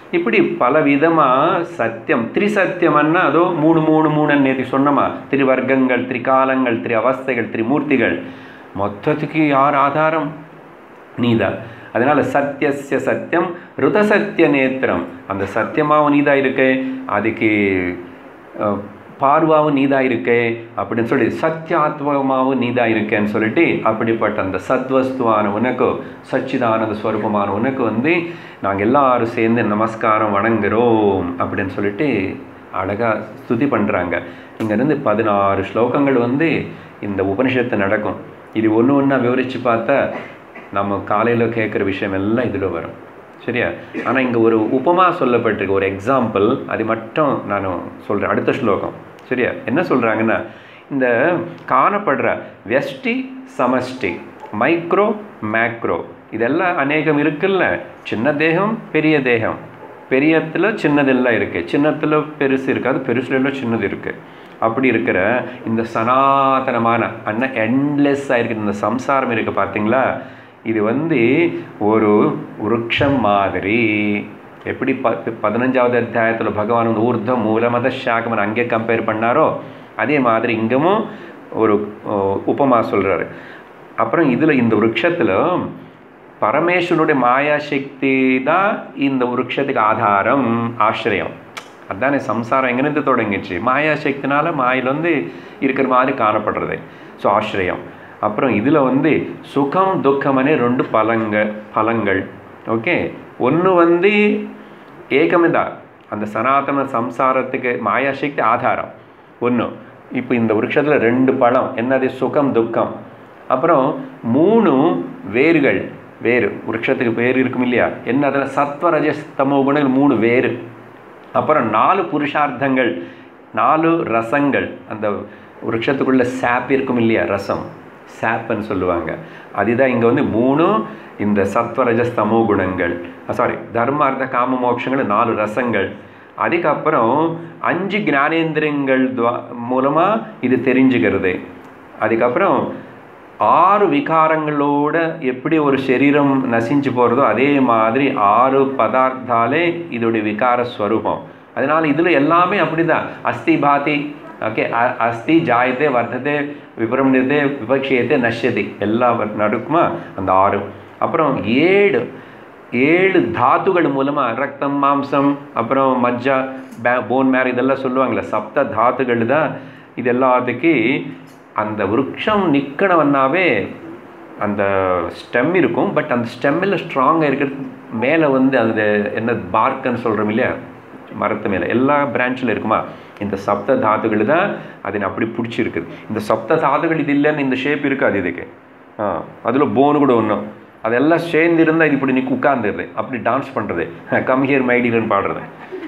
இப்படி பல விதமாக சத்தியம் திரிசத்தியம்னா அதோ மூணு மூணு மூணுன்னு நேற்று சொன்னோமா திரிவர்க்கங்கள் திரிகாலங்கள் திரி அவஸ்தைகள் திரிமூர்த்திகள் மொத்தத்துக்கு யார் ஆதாரம் நீதான் அதனால சத்தியசிய சத்தியம் ருத சத்திய நேத்திரம் அந்த சத்தியமாவும் நீதா இருக்கு அதுக்கு அஹ், பார்வாவும் நீதா இருக்கே அப்படின்னு சொல்லி சத்தியாத்மமாவும் நீதா இருக்கேன்னு சொல்லிட்டு அப்படிப்பட்ட அந்த சத்வஸ்துவான உனக்கு சச்சிதானந்த ஸ்வரூபமான உனக்கு வந்து நாங்கள் எல்லாரும் சேர்ந்து நமஸ்காரம் வணங்குறோம் அப்படின்னு சொல்லிட்டு அழகாக ஸ்துதி பண்ணுறாங்க இங்கேருந்து பதினாறு ஸ்லோகங்கள் வந்து இந்த உபனிஷத்து நடக்கும் இது ஒன்று ஒன்றா விவரித்து பார்த்தா நம்ம காலையில் கேட்குற விஷயம் எல்லாம் இதில் வரும் சரியா ஆனால் இங்கே ஒரு உபமா சொல்லப்பட்டிருக்கு ஒரு எக்ஸாம்பிள் அது மட்டும் நான் சொல்கிறேன் அடுத்த ஸ்லோகம் சரியா என்ன சொல்கிறாங்கன்னா இந்த காணப்படுற வெஷ்டி சமஷ்டி மைக்ரோ மேக்ரோ இதெல்லாம் அநேகம் இருக்குல்ல சின்ன தேகம் பெரிய தேகம் பெரியத்தில் சின்னதெல்லாம் இருக்குது சின்னத்தில் பெருசு இருக்காது பெருசுல எல்லாம் சின்னது இருக்குது அப்படி இருக்கிற இந்த சனாதனமான அண்ணா எண்ட்லெஸ்ஸாக இருக்கிற இந்த சம்சாரம் இருக்குது பார்த்தீங்களா இது வந்து ஒரு விருட்சம் மாதிரி எப்படி ப பதினஞ்சாவது அத்தியாயத்தில் பகவான் வந்து ஊர்த மூலமத சாகமன் அங்கே கம்பேர் பண்ணாரோ அதே மாதிரி இங்கமும் ஒரு அஹ், உபமா சொல்கிறாரு அப்புறம் இதில் இந்த விருட்சத்தில் பரமேஸ்வரனுடைய மாயா சக்தி தான் இந்த விருட்சத்துக்கு ஆதாரம் ஆசிரியம் அதானே சம்சாரம் எங்கேருந்து தொடங்கிச்சு மாயா சக்தினால மாயில் வந்து இருக்கிற மாதிரி காணப்படுறது ஸோ ஆசிரியம் அப்புறம் இதில் வந்து சுகம் துக்கமனே ரெண்டு பலங்க பலங்கள் ஓகே ஒன்று வந்து ஏகமிதா அந்த சனாதன சம்சாரத்துக்கு மாயா சக்தி ஆதாரம் ஒன்று இப்போ இந்த விருட்சத்தில் ரெண்டு பழம் என்னது சுகம் துக்கம் அப்புறம் மூணு வேர்கள் வேறு விருட்சத்துக்கு வேர் இருக்கும் இல்லையா என்ன அதில் சத்வரஜஸ் தமோ குணங்கள் மூணு வேறு அப்புறம் நாலு புருஷார்த்தங்கள் நாலு ரசங்கள் அந்த விருட்சத்துக்குள்ள சாப் இருக்கும் இல்லையா ரசம் சாப்புன்னு சொல்லுவாங்க அதுதான் இங்கே வந்து மூணு இந்த சத்வரஜஸ் தமோ குணங்கள் சாரி தர்மார்த்த காம மோட்சங்கள் நாலு ரசங்கள் அதுக்கப்புறம் அஞ்சு ஞானேந்திரியங்கள் துவா மூலமாக இது தெரிஞ்சுக்கிறது அதுக்கப்புறம் ஆறு விகாரங்களோட எப்படி ஒரு சரீரம் நசிஞ்சு போகிறதோ அதே மாதிரி ஆறு பதார்த்தாலே இதோடைய விகார ஸ்வரூபம் அதனால் இதில் எல்லாமே அப்படிதான் அஸ்தி பாதி ஓகே அஸ்தி ஜாயத்தே வர்த்ததே விபரமியதே விபக்ஷியத்தே நஷ்யதி எல்லா நடுக்குமா அந்த ஆறு அப்புறம் ஏழு ஏழு தாத்துகள் மூலமாக ரத்தம் மாம்சம் அப்புறம் மஜ்ஜா பே போன் மேர் இதெல்லாம் சொல்லுவாங்களே சப்த தாத்துகள் தான் இது எல்லாத்துக்கு அந்த விருட்சம் நிற்கணும்னாவே அந்த ஸ்டெம் இருக்கும் பட் அந்த ஸ்டெம்மில் ஸ்ட்ராங்காக இருக்கிறது மேலே வந்து அந்த என்ன பார்க்குன்னு சொல்கிறோம் இல்லையா மரத்து மேலே எல்லா பிரான்ச்சில் இருக்குமா இந்த சப்த தாதுகள் தான் அதை அப்படி பிடிச்சிருக்குது இந்த சப்த தாதுகள் இது இல்லைன்னு இந்த ஷேப் இருக்காது இதுக்கு ஆ அதில் போனு கூட ஒன்றும் அதெல்லாம் சேர்ந்து இருந்தால் இது இப்படி நிற்க உட்காந்துருது அப்படி டான்ஸ் பண்ணுறது கம் ஹியர் மைடிலன்னு பாடுறது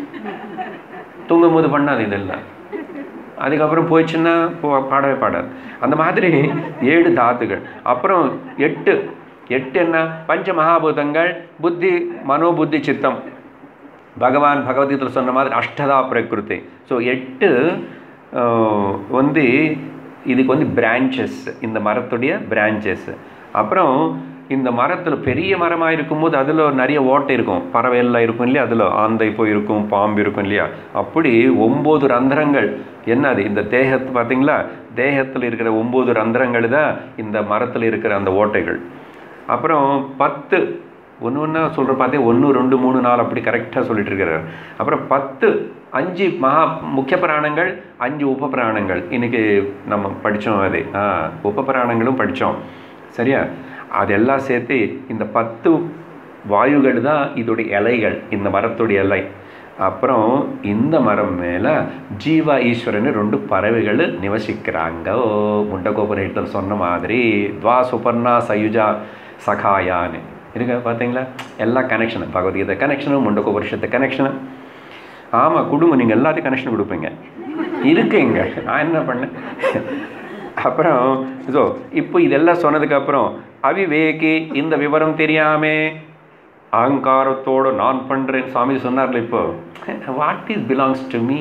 தூங்கும் போது பண்ணாது இதெல்லாம் அதுக்கப்புறம் போயிடுச்சுன்னா போ பாடவே பாடாது அந்த மாதிரி ஏழு தாத்துகள் அப்புறம் எட்டு எட்டு என்ன பஞ்ச மகாபூதங்கள் புத்தி மனோபுத்தி சித்தம் பகவான் பகவத்கீதையில் சொன்ன மாதிரி அஷ்டதா பிரகிருதி ஸோ எட்டு ஆஹ், வந்து இதுக்கு வந்து பிரான்ச்சஸ் இந்த மரத்துடைய பிரான்ச்சஸ் அப்புறம் இந்த மரத்தில் பெரிய மரமாக இருக்கும்போது அதில் நிறைய ஓட்டை இருக்கும் பறவை எல்லாம் இருக்கும் இல்லையா அதில் ஆந்தை போய் இருக்கும் பாம்பு இருக்கும் இல்லையா அப்படி ஒம்பது ரந்திரங்கள் என்னது இந்த தேகத்து பார்த்தீங்களா தேகத்தில் இருக்கிற ஒம்பது ரந்திரங்கள் தான் இந்த மரத்தில் இருக்கிற அந்த ஓட்டைகள் அப்புறம் பத்து ஒன்று ஒன்றா சொல்கிற பார்த்தே ஒன்று ரெண்டு மூணு நாலு அப்படி கரெக்டாக சொல்லிட்டு இருக்கிறார் அப்புறம் பத்து அஞ்சு மகா முக்கிய பிராணங்கள் அஞ்சு உப பிராணங்கள் இன்னைக்கு நம்ம படித்தோம் அது ஆ உப பிராணங்களும் படித்தோம் சரியா அதெல்லாம் சேர்த்து இந்த பத்து வாயுகள் தான் இதோடைய இலைகள் இந்த மரத்துடைய இலை அப்புறம் இந்த மரம் மேலே ஜீவா ஈஸ்வரன் ரெண்டு பறவைகள் நிவசிக்கிறாங்க முண்டகோபுரத்தில் சொன்ன மாதிரி துவா சுபர்ணா சயுஜா சகாயான்னு இருக்க பார்த்தீங்களா எல்லா கனெக்ஷனும் பகவத்கீதை கனெக்ஷனும் முண்டகோபுருஷத்து கனெக்ஷனு ஆமாம் கொடுங்க நீங்கள் எல்லாத்தையும் கனெக்ஷன் கொடுப்பீங்க இருக்குங்க நான் என்ன பண்ணேன் அப்புறம் ஸோ இப்போ இதெல்லாம் சொன்னதுக்கப்புறம் அவிவேகி இந்த விவரம் தெரியாமே அகங்காரத்தோடு நான் பண்ணுறேன் சுவாமி சொன்னார்ல இப்போ what is belongs to me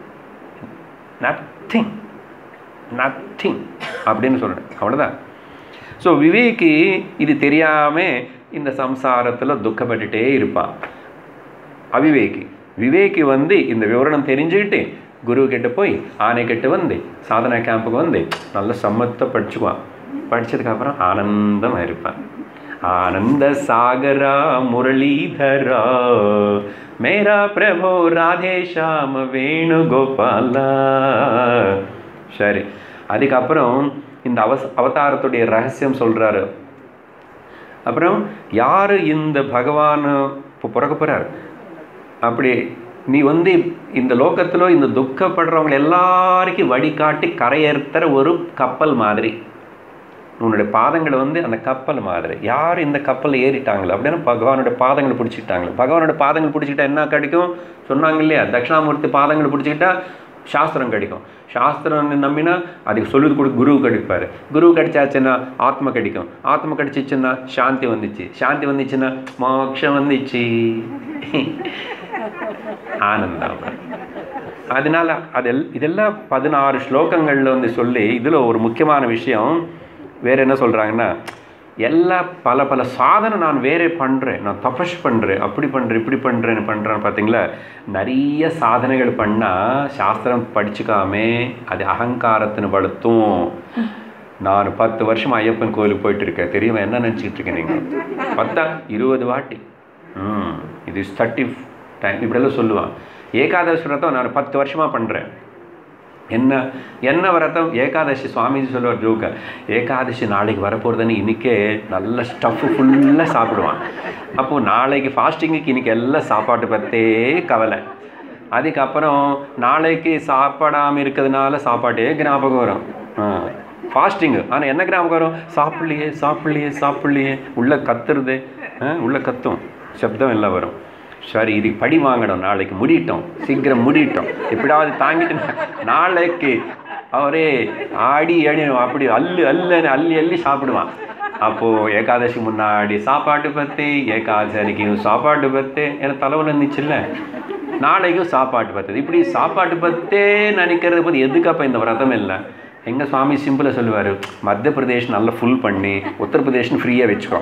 nothing nothing அப்படின்னு சொல்கிறேன் அவ்வளோதான் ஸோ விவேகி இது தெரியாமல் இந்த சம்சாரத்தில் துக்கப்பட்டுட்டே இருப்பான் அவிவேகி விவேகி வந்து இந்த விவரணம் தெரிஞ்சுக்கிட்டு குரு கிட்ட போய் ஆனை கிட்ட வந்து சாதனா கேம்புக்கு வந்து நல்ல சம்மத்தை படிச்சுக்குவான் படிச்சதுக்கப்புறம் ஆனந்தமாக இருப்பான் ஆனந்த சாகரா முரளிதரா மேரா பிரபு ராதேஷாம வேணுகோபாலா சரி அதுக்கப்புறம் இந்த அவச அவதாரத்துடைய ரகசியம் சொல்றாரு அப்புறம் யார் இந்த பகவான் இப்போ பிறக்க போகிறார் அப்படி நீ வந்து இந்த லோகத்தில் இந்த துக்கப்படுறவங்க எல்லாருக்கும் வழிகாட்டி கரையேற்றுற ஒரு கப்பல் மாதிரி உன்னுடைய பாதங்களை வந்து அந்த கப்பல் மாதிரி யார் இந்த கப்பலில் ஏறிட்டாங்களோ அப்படின்னா பகவானோட பாதங்களை பிடிச்சிக்கிட்டாங்களோ பகவானோட பாதங்கள் பிடிச்சிக்கிட்டா என்ன கிடைக்கும் சொன்னாங்க இல்லையா தட்சிணாமூர்த்தி பாதங்களை பிடிச்சிக்கிட்டா சாஸ்திரம் கிடைக்கும் சாஸ்திரம் நம்பினா அதுக்கு சொல்லுது கூட குரு கிடைப்பார் குரு கிடைச்சாச்சுன்னா ஆத்ம கிடைக்கும் ஆத்ம கிடைச்சிச்சுன்னா சாந்தி வந்துச்சு சாந்தி வந்துச்சுன்னா மோட்சம் வந்துச்சு ஆனந்தம் அதனால அதெல் இதெல்லாம் பதினாறு ஸ்லோகங்களில் வந்து சொல்லி இதில் ஒரு முக்கியமான விஷயம் வேற என்ன சொல்கிறாங்கன்னா எல்லா பல பல சாதனை நான் வேறே பண்ணுறேன் நான் தபஸ் பண்ணுறேன் அப்படி பண்ணுறேன் இப்படி பண்ணுறேன்னு பண்ணுறேன்னு பார்த்தீங்களா நிறைய சாதனைகள் பண்ணால் சாஸ்திரம் படிச்சுக்காமே அது அகங்காரத்தின்னு படுத்தும் நான் பத்து வருஷம் ஐயப்பன் கோயிலுக்கு போயிட்டு இருக்கேன் தெரியுமா என்ன நினச்சிக்கிட்டு இருக்கேன் நீங்கள் பத்தா இருபது வாட்டி ம் இது தேர்ட்டி டைம் இப்படியெல்லாம் சொல்லுவான் ஏகாதசி விரதம் நான் பத்து வருஷமாக பண்ணுறேன் என்ன என்ன விரதம் ஏகாதசி சுவாமிஜி சொல்லுவார் ஜோக்க ஏகாதசி நாளைக்கு வரப்போகிறதுன்னு இன்றைக்கே நல்ல ஸ்டஃப்பு ஃபுல்லாக சாப்பிடுவான் அப்போது நாளைக்கு ஃபாஸ்டிங்குக்கு இன்றைக்கி எல்லாம் சாப்பாட்டு பற்றே கவலை அதுக்கப்புறம் நாளைக்கு சாப்பிடாமல் இருக்கிறதுனால சாப்பாட்டே ஞாபகம் வரும் ஃபாஸ்டிங்கு ஆனால் என்ன ஞாபகம் வரும் சாப்பிட்லையே சாப்பிட்லையே சாப்பிட்லையே உள்ளே கத்துறது உள்ளே கத்தும் சப்தம் எல்லாம் வரும் சரி இது படி வாங்கணும் நாளைக்கு முடிட்டோம் சீக்கிரம் முடிட்டோம் எப்படியாவது தாங்கிட்டு நாளைக்கு அவரே ஆடி அடி அப்படி அல்லு அல்லுன்னு அள்ளி அள்ளி சாப்பிடுவான் அப்போது ஏகாதசி முன்னாடி சாப்பாட்டு பற்றி ஏகாதசிக்கு சாப்பாட்டு பற்றி எனக்கு தலைவல் இருந்துச்சுல்ல நாளைக்கும் சாப்பாட்டு பற்றி இப்படி சாப்பாட்டு பற்றே நினைக்கிறது பற்றி எதுக்கு அப்போ இந்த விரதம் இல்லை எங்கள் சுவாமி சிம்பிளாக சொல்லுவார் மத்திய பிரதேஷ் நல்லா ஃபுல் பண்ணி உத்தரப்பிரதேஷ்னு ஃப்ரீயாக வச்சுக்கோ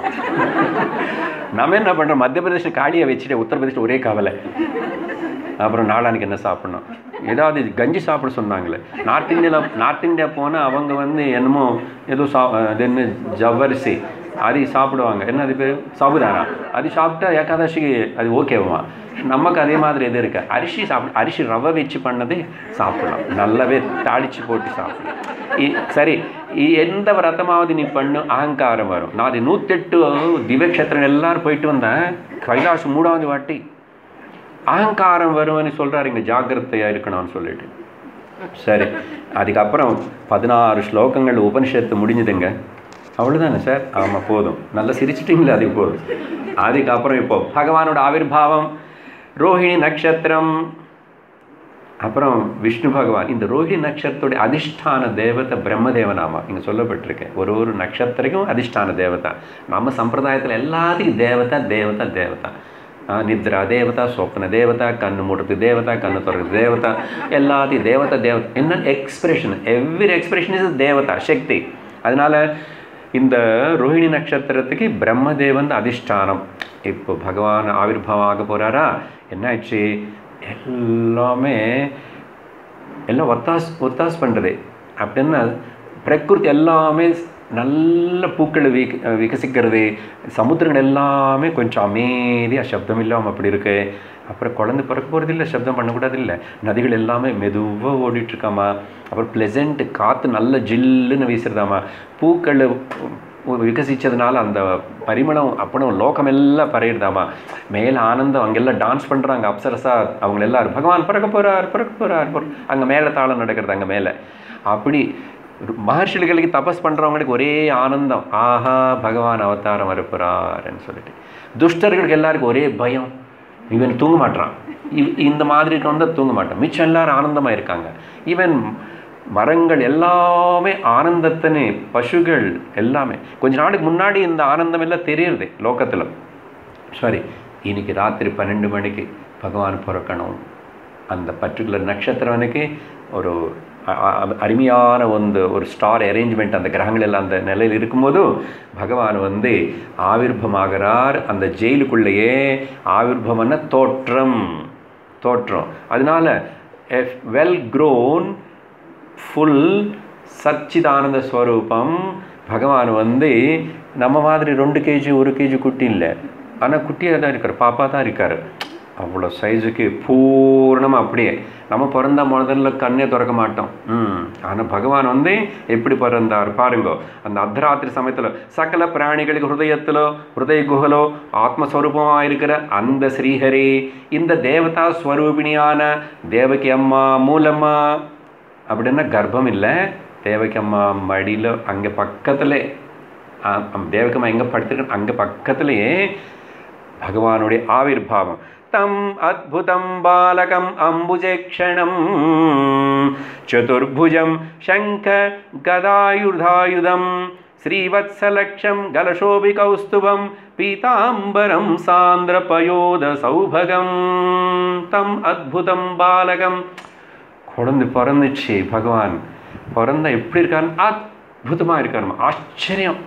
நம்ம என்ன பண்ணுறோம் மத்திய பிரதேஷ் காலியாக வச்சுட்டு உத்தரப்பிரதேஷ் ஒரே கவலை அப்புறம் நாளானிக்கு என்ன சாப்பிட்ணும் ஏதாவது கஞ்சி சாப்பிட சொன்னாங்களே நார்த் இந்தியாவில் நார்த் இந்தியா போனால் அவங்க வந்து என்னமோ ஏதோ சா அது என்ன ஜவ்வரிசி அது சாப்பிடுவாங்க என்ன அது பேர் சாபுதானா அது சாப்பிட்டா ஏகாதசிக்கு அது ஓகேவா நமக்கு அதே மாதிரி எது இருக்கு அரிசி சாப்பிட அரிசி ரவை வச்சு பண்ணதே சாப்பிடலாம் நல்லாவே தாளித்து போட்டு சாப்பிடலாம் இ- சரி இ- எந்த விரதமாவது நீ பண்ணு அகங்காரம் வரும் நான் அது நூற்றெட்டு திவ்யக்ஷேத்திரம் எல்லாரும் போயிட்டு வந்தேன் கைலாசம் மூணாவது வாட்டி அகங்காரம் வரும்னு சொல்கிறாரு இங்கே ஜாக்கிரதையாக இருக்கணும்னு சொல்லிட்டு சரி அதுக்கப்புறம் பதினாறு ஸ்லோகங்கள் உபனிஷத்து முடிஞ்சுதுங்க அவ்வளோதானே சார் ஆமாம் போதும் நல்லா சிரிச்சிட்டிங்களே அது போதும் அதுக்கப்புறம் இப்போ பகவானோட ஆவிர்வாவம் ரோஹிணி நட்சத்திரம் அப்புறம் விஷ்ணு பகவான் இந்த ரோஹிணி நட்சத்திரோட அதிஷ்டான தேவதை பிரம்மதேவனாமா இங்கே சொல்லப்பட்டிருக்கு ஒரு ஒரு நட்சத்திரக்கும் அதிஷ்டான தேவதா நம்ம சம்பிரதாயத்தில் எல்லாத்துக்கும் தேவதா தேவதா தேவதா ಆ, ನಿದ್ರಾ ದೇವತಾ ಸ್ವಪ್ನ ದೇವತಾ ಕಣ್ಣು ಮುಡುದು ದೇವತಾ ಕಣ್ಣು ತೊರೆದು ದೇವತಾ எல்லாத்தையும் தேவதா தேவதா என்ன எக்ஸ்பிரஷன் எவ்ரி எக்ஸ்பிரஷன் இஸ் தேவதா சக்தி அதனால இந்த ரோஹிணி நட்சத்திரத்துக்கு பிரம்மதேவன் அதிஷ்டானம் இப்போ பகவான் ஆவிர்வாவம் ஆக போகிறாரா என்னாச்சு எல்லாமே எல்லாம் ஒத்தாஸ் ஒத்தாஸ் பண்ணுறது அப்படின்னா பிரகிருதி எல்லாமே நல்ல பூக்களை விக விகசிக்கிறது சமுத்திரங்கள் எல்லாமே கொஞ்சம் அமைதியாக சப்தம் இல்லாமல் அப்படி இருக்கு அப்புறம் குழந்தை பிறக்க போகிறது இல்லை சப்தம் பண்ணக்கூடாது இல்லை நதிகள் எல்லாமே மெதுவாக ஓடிட்டுருக்காமா அப்புறம் ப்ளெசண்ட் காற்று நல்ல ஜில்லுன்னு வீசுறதாமா பூக்கள் விகசிச்சதுனால அந்த பரிமளம் அப்படம் லோகம் எல்லாம் பரையிடுதாமா மேலே ஆனந்தம் அங்கெல்லாம் டான்ஸ் பண்ணுறாங்க அப்சரசா அவங்க எல்லாரும் பகவான் பிறக்க போகிறார் பிறக்க போகிறார் அங்கே மேலே தாளம் நடக்கிறது அங்கே மேலே அப்படி மகர்ஷிகளுக்கு தபஸ் பண்ணுறவங்களுக்கு ஒரே ஆனந்தம் ஆஹா பகவான் அவதாரம் வரப்போறாருன்னு சொல்லிட்டு துஷ்டர்களுக்கு எல்லாருக்கும் ஒரே பயம் இவன் தூங்க மாட்டான் இவ்- இந்த மாதிரி வந்தால் தூங்க மாட்டான் மிச்சம் எல்லாரும் ஆனந்தமாக இருக்காங்க ஈவன் மரங்கள் எல்லாமே ஆனந்தத்தினே பசுகள் எல்லாமே கொஞ்ச நாளுக்கு முன்னாடி இந்த ஆனந்தம் எல்லாம் தெரியுது லோகத்தில் சரி இன்னைக்கு ராத்திரி பன்னெண்டு மணிக்கு பகவான் பிறக்கணும் அந்த பர்டிகுலர் நட்சத்திரவனுக்கு ஒரு அ- அ- அருமையான ಒಂದು ஒரு ஸ்டார் அரேஞ்ச்மெண்ட் அந்த கிரகங்கள் எல்லாம் அந்த நிலையில் இருக்கும்போது பகவான் வந்து ஆவிர்வமாகிறார் அந்த ஜெயிலுக்குள்ளேயே ஆவிர்வம்னா தோற்றம் தோற்றம் அதனால வெல் க்ரோன் ஃபுல் சச்சிதானந்த ஸ்வரூபம் பகவான் வந்து நம்ம மாதிரி ரெண்டு கேஜி ஒரு கேஜி குட்டி இல்லை ஆனால் குட்டியாக தான் இருக்கார் பாப்பா தான் இருக்கார் அவ்வளோ சைஸுக்கு பூர்ணமாக அப்படியே நம்ம பிறந்த முதல்ல கண்ணே திறக்க மாட்டோம் ம் ஆனால் பகவான் வந்து எப்படி பிறந்தார் பாருங்க அந்த அர்த்தராத்திரி சமயத்தில் சகல பிராணிகளுக்கு ஹிருதயத்திலோ ஹிருதய குகலோ ஆத்மஸ்வரூபமாக இருக்கிற அந்த ஸ்ரீஹரி இந்த தேவதா ஸ்வரூபிணியான தேவகி அம்மா மூலம்மா அப்படின்னா கர்ப்பம் இல்லை தேவகி அம்மா மடியில் அங்கே பக்கத்தில் தேவகி அம்மா எங்கே படுத்திருக்க அங்கே பக்கத்துலேயே பகவானுடைய ஆவிர்பாவம் தம் அத்புதம் பாலகம் அம்புஜேக்ஷணம் சதுர்புஜம் சங்க கதாயுதாயுதம் ஸ்ரீவத்சலக்ஷம் கலசோபி கௌஸ்துபம் பீதாம்பரம் சாந்திரபயோத சௌபகம் தம் அத்புதம் பாலகம் குழந்தை பிறந்துச்சு பகவான் பிறந்தா எப்படி இருக்காரு அற்புதமாக இருக்காரு ஆச்சரியம்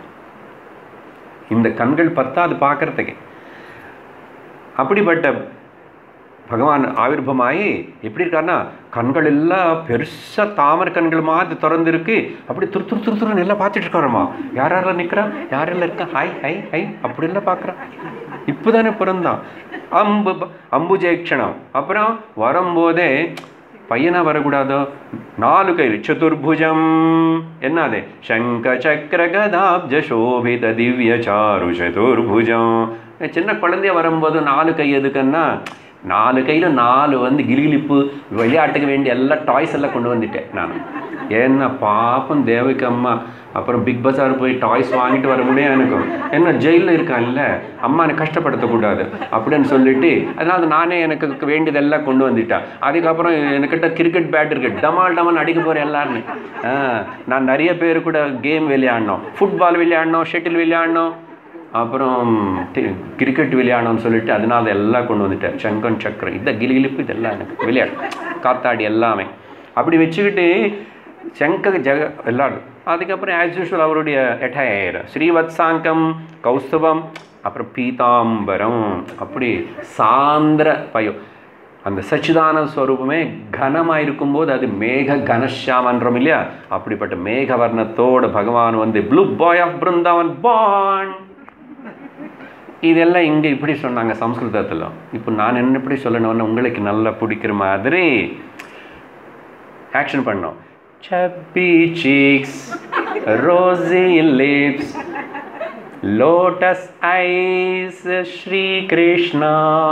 இந்த கண்கள் பத்தாது பார்க்கறதுக்கு அப்படிப்பட்ட பகவான் ஆவிர்வமாயி எப்படி இருக்காருன்னா கண்கள் எல்லாம் பெருசா தாமரை கண்கள் மாதிரி திறந்துருக்கு அப்படி துரு துரு துரு துருன்னு எல்லாம் பார்த்துட்டு இருக்காருமா யார் யாரெல்லாம் நிற்கிறா யாரெல்லாம் இருக்கா ஹை ஹை ஹை அப்படி எல்லாம் பார்க்குறான் இப்போதானே பிறந்தான் அம்பு அம்புஜேக்ஷணம் அப்புறம் வரும்போதே பையனா வரக்கூடாதோ நாலு கை சதுர்புஜம் என்னது சங்க சக்கர கதாப்ஜ சோபித திவ்ய சாரு சதுர்புஜம் சின்ன குழந்தைய வரும்போது நாலு கை எதுக்குன்னா நாலு கையில் நாலு வந்து கிளிகிளிப்பு விளையாட்டுக்கு வேண்டிய எல்லா டாய்ஸ் எல்லாம் கொண்டு வந்துட்டேன் நான் ஏன்னா பாப்பம் தேவகி அம்மா அப்புறம் பிக் பஜார் போய் டாய்ஸ் வாங்கிட்டு வர முடியும் எனக்கும் என்ன ஜெயிலில் இருக்கான்ல அம்மா எனக்கு கஷ்டப்படுத்தக்கூடாது அப்படின்னு சொல்லிட்டு அதனால நானே எனக்கு வேண்டியதெல்லாம் கொண்டு வந்துட்டேன் அதுக்கப்புறம் என்கிட்ட கிரிக்கெட் பேட் இருக்கு டமால் டமால் அடிக்க போகிறேன் எல்லாருமே ஆ, நான் நிறைய பேர் கூட கேம் விளையாடினோம் ஃபுட்பால் விளையாடினோம் ஷட்டில் விளையாடினோம் அப்புறம் டி- கிரிக்கெட் விளையாடணும்னு சொல்லிட்டு அதனால எல்லாம் கொண்டு வந்துட்டேன் சங்கன் சக்கரம் இந்த கிளிகிளிப்பு இதெல்லாம் எனக்கு விளையாடு காத்தாடி எல்லாமே அப்படி வச்சுக்கிட்டு சங்க ஜெக விளையாடு அதுக்கப்புறம் ஆஸ் யூஷுவல் அவருடைய எட்டயர் ஸ்ரீவத்சாங்கம் கௌஸ்தவம் அப்புறம் பீதாம்பரம் அப்படி சாந்திர பயம் அந்த சச்சிதானந்த ஸ்வரூபமே கனமாக இருக்கும்போது அது மேக கனஷாமன்றோம் இல்லையா அப்படிப்பட்ட மேக வர்ணத்தோட பகவான் வந்து ப்ளூ பாய் ஆஃப் பிருந்தாவன் பான் இதெல்லாம் இங்கே இப்படி சொன்னாங்க சம்ஸ்கிருதத்தில் இப்போ நான் என்ன இப்படி சொல்லணும்னு உங்களுக்கு நல்லா பிடிக்கிற மாதிரி ஆக்ஷன் பண்ணோம் chubby cheeks rosy lips lotus eyes Sri Krishna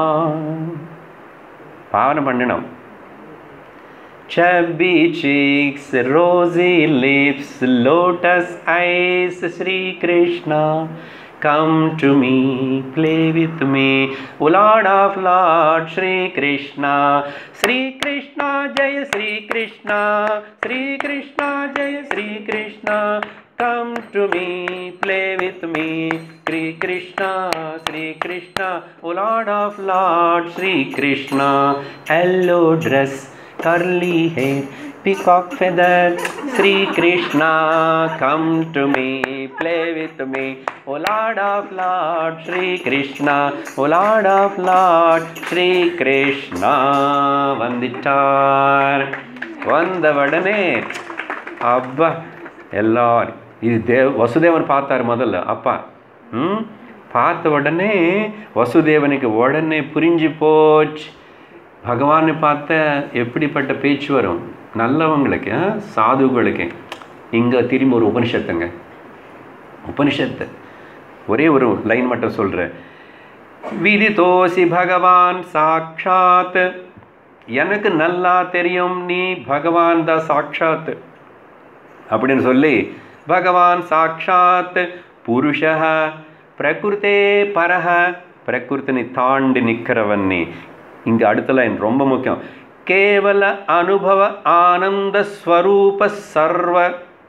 பாவனை பண்ணணும் Chubby cheeks, rosy lips, lotus eyes, Sri Krishna. Come to me, play with me, O Lord of Lords, Sri Krishna. Sri Krishna, Jaya Sri Krishna, Sri Krishna, Jaya Sri Krishna. Come to me, play with me, Sri Krishna, Sri Krishna, O Lord of Lords, Sri Krishna. Hello dress, curly hair, peacock feather, Sri Krishna, come to me, play with me, O Lord of Lords, Sri Krishna, O Lord of Lords, Sri Krishna, வந்துட்டார் வந்தவுடனே அப்பா எல்லாரும் இது தேவ் வசுதேவன் பார்த்தார் முதல்ல அப்பா ம் பார்த்த உடனே வசுதேவனுக்கு உடனே புரிஞ்சு போச்சு பகவானை பார்த்த எப்படிப்பட்ட பேச்சு வரும் நல்லவங்களுக்கு ஆ, சாதுகளுக்கு இங்கே திரும்பி ஒரு உபனிஷத்துங்க உபனிஷத்து ஒரே ஒரு லைன் மட்டும் சொல்கிறேன் விதிதோசி பகவான் சாக்ஷாத் எனக்கு நல்லா தெரியும் நீ பகவான் தான் சாக்ஷாத் அப்படின்னு சொல்லி பகவான் சாக்ஷாத் புருஷ பிரகிருத்தே பரஹ பிரகிருத்தினை தாண்டி நிற்கிறவன் நீ இங்கே அடுத்த லைன் ரொம்ப முக்கியம் கேவல அனுபவ ஆனந்த ஸ்வரூப சர்வ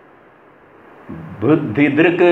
புத்தி திருக்கு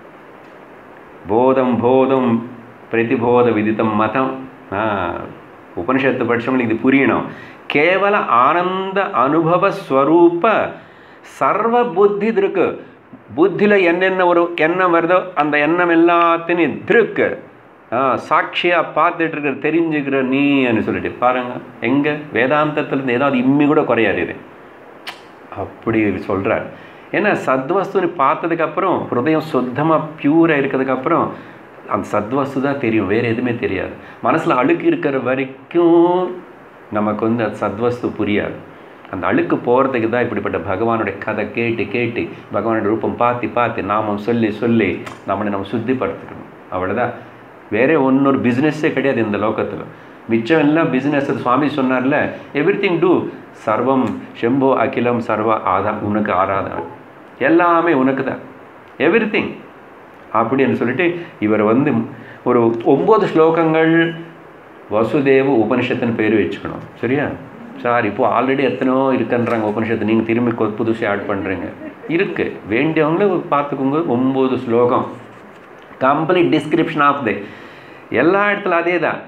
போதம் போதம் பிரதிபோத விதித்தம் மதம் ஆ, உபனிஷத்து படிச்சவங்களுக்கு இது புரியணும் கேவல ஆனந்த அனுபவ ஸ்வரூப சர்வ புத்தி இருக்கு புத்தியில் என்னென்ன ஒரு எண்ணம் வருதோ அந்த எண்ணம் எல்லாத்தையும் திருக்கு ஆ சாட்சியாக பார்த்துட்டு இருக்கிற தெரிஞ்சுக்கிற நீன்னு சொல்லிட்டு பாருங்க எங்கே வேதாந்தத்துலேருந்து ஏதாவது இம்மி கூட குறையாது இது அப்படி சொல்கிறார் ஏன்னா சத்வஸ்துன்னு பார்த்ததுக்கப்புறம் ஹிருதயம் சுத்தமாக பியூராக இருக்கிறதுக்கப்புறம் அந்த சத்வஸ்து தான் தெரியும் வேறு எதுவுமே தெரியாது மனசில் அழுக்கு இருக்கிற வரைக்கும் நமக்கு வந்து அது சத்வஸ்து புரியாது அந்த அழுக்கு போகிறதுக்கு தான் இப்படிப்பட்ட பகவானுடைய கதை கேட்டு கேட்டு பகவானுடைய ரூபம் பார்த்து பார்த்து நாமம் சொல்லி சொல்லி நம்மளை நம்ம சுத்திப்படுத்திக்கணும் அவ்வளோதான் வேற ஒன்னொரு பிஸ்னஸ்ஸே கிடையாது இந்த லோகத்தில் மிச்சம் எல்லாம் பிஸ்னஸ் சுவாமி சொன்னார்ல எவ்ரி திங் டூ சர்வம் செம்போ அகிலம் சர்வ ஆதா உனக்கு ஆராதனை எல்லாமே உனக்கு தான் எவ்ரி திங் அப்படின்னு சொல்லிட்டு இவர் வந்து ஒரு ஒம்பது ஸ்லோகங்கள் வசுதேவ உபனிஷத்துன்னு பேர் வச்சுக்கணும் சரியா சார் இப்போ ஆல்ரெடி எத்தனையோ இருக்குன்றாங்க உபனிஷத்து நீங்கள் திரும்பி கொ- புதுசு ஆட் பண்ணுறீங்க இருக்கு வேண்டியவங்கள பார்த்துக்கோங்க ஒம்பது ஸ்லோகம் கம்ப்ளீட் டிஸ்கிரிப்ஷன் ஆஃப் தி எல்லா இடத்துல அதே தான்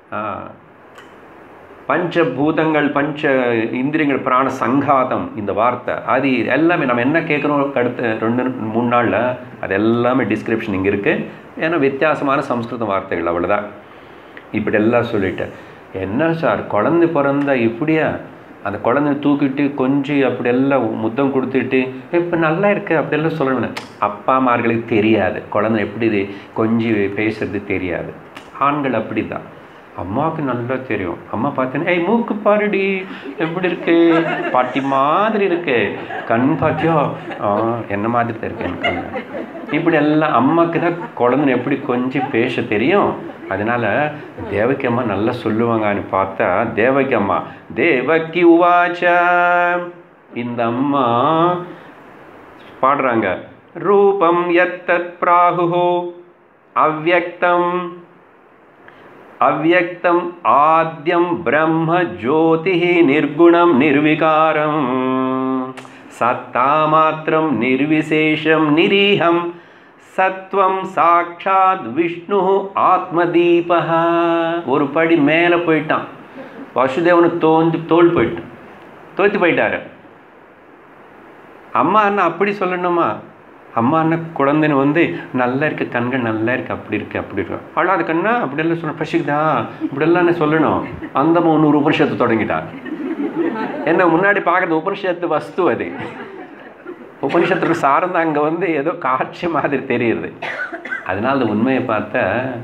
பஞ்சபூதங்கள் பஞ்ச இந்திரியங்கள் பிராண சங்காதம் இந்த வார்த்தை அது எல்லாமே நம்ம என்ன கேட்குறோம் அடுத்த ரெண்டு மூணு நாளில் அது எல்லாமே டிஸ்கிரிப்ஷன் இங்கே இருக்குது ஏன்னா வித்தியாசமான சம்ஸ்கிருத வார்த்தைகள் அவ்வளோதான் இப்படி எல்லாம் சொல்லிட்டேன் என்ன சார் குழந்தை பிறந்தா இப்படியா அந்த குழந்தைய தூக்கிட்டு கொஞ்சி அப்படி எல்லாம் முத்தம் கொடுத்துட்டு இப்போ நல்லா இருக்கு அப்படியெல்லாம் சொல்லணும் அப்பா அம்மார்களுக்கு தெரியாது குழந்தை எப்படி இது கொஞ்சி பேசுறது தெரியாது ஆண்கள் அப்படி தான் அம்மாவுக்கு நல்லா தெரியும் அம்மா பார்த்தேன்னா ஏய் மூக்கு பாருடி எப்படி இருக்கு பாட்டி மாதிரி இருக்கு கண் பார்த்தியோ ஆ என்ன மாதிரி தான் இருக்கு எனக்கு கண்ணு. இப்படி எல்லாம் அம்மாக்கு தான் குழந்தை எப்படி கொஞ்சம் பேச தெரியும் அதனால தேவகி அம்மா நல்லா சொல்லுவாங்கன்னு பார்த்தா தேவகி அம்மா தேவகி உவாச்ச இந்த அம்மா பாடுறாங்க ரூபம் எத்தத் பிராகு அவ்யக்தம் அவ்யக்தம் ஆத்யம் பிரம்ம ஜோதி நிர்குணம் நிர்விகாரம் சத்தா மாத்திரம் நிர்விசேஷம் நிரீஹம் சத்வம் சாட்சாத் விஷ்ணு ஆத்மதீப ஒரு படி மேலே போயிட்டான் வசுதேவனு தோந்து தோல் போயிட்டான் தோத்து போயிட்டாரு அம்மா அண்ணா அப்படி சொல்லணுமா அம்மா அண்ணா குழந்தைன்னு வந்து நல்லா இருக்கு கண்கள் நல்லா இருக்கு அப்படி இருக்கு அப்படி இருக்கு அழாது கண்ணா அப்படியெல்லாம் சொல்ல பசிக்குதா இப்படியெல்லாம் என்ன சொல்லணும் அந்த முந்நூறு உபனிஷத்து தொடங்கிட்டான் என்ன முன்னாடி பார்க்குறது உபனிஷத்து வஸ்து அது உபனிஷத்துக்கு சார்ந்த அங்கே வந்து ஏதோ காட்சி மாதிரி தெரியுது அதனால அந்த உண்மையை பார்த்தா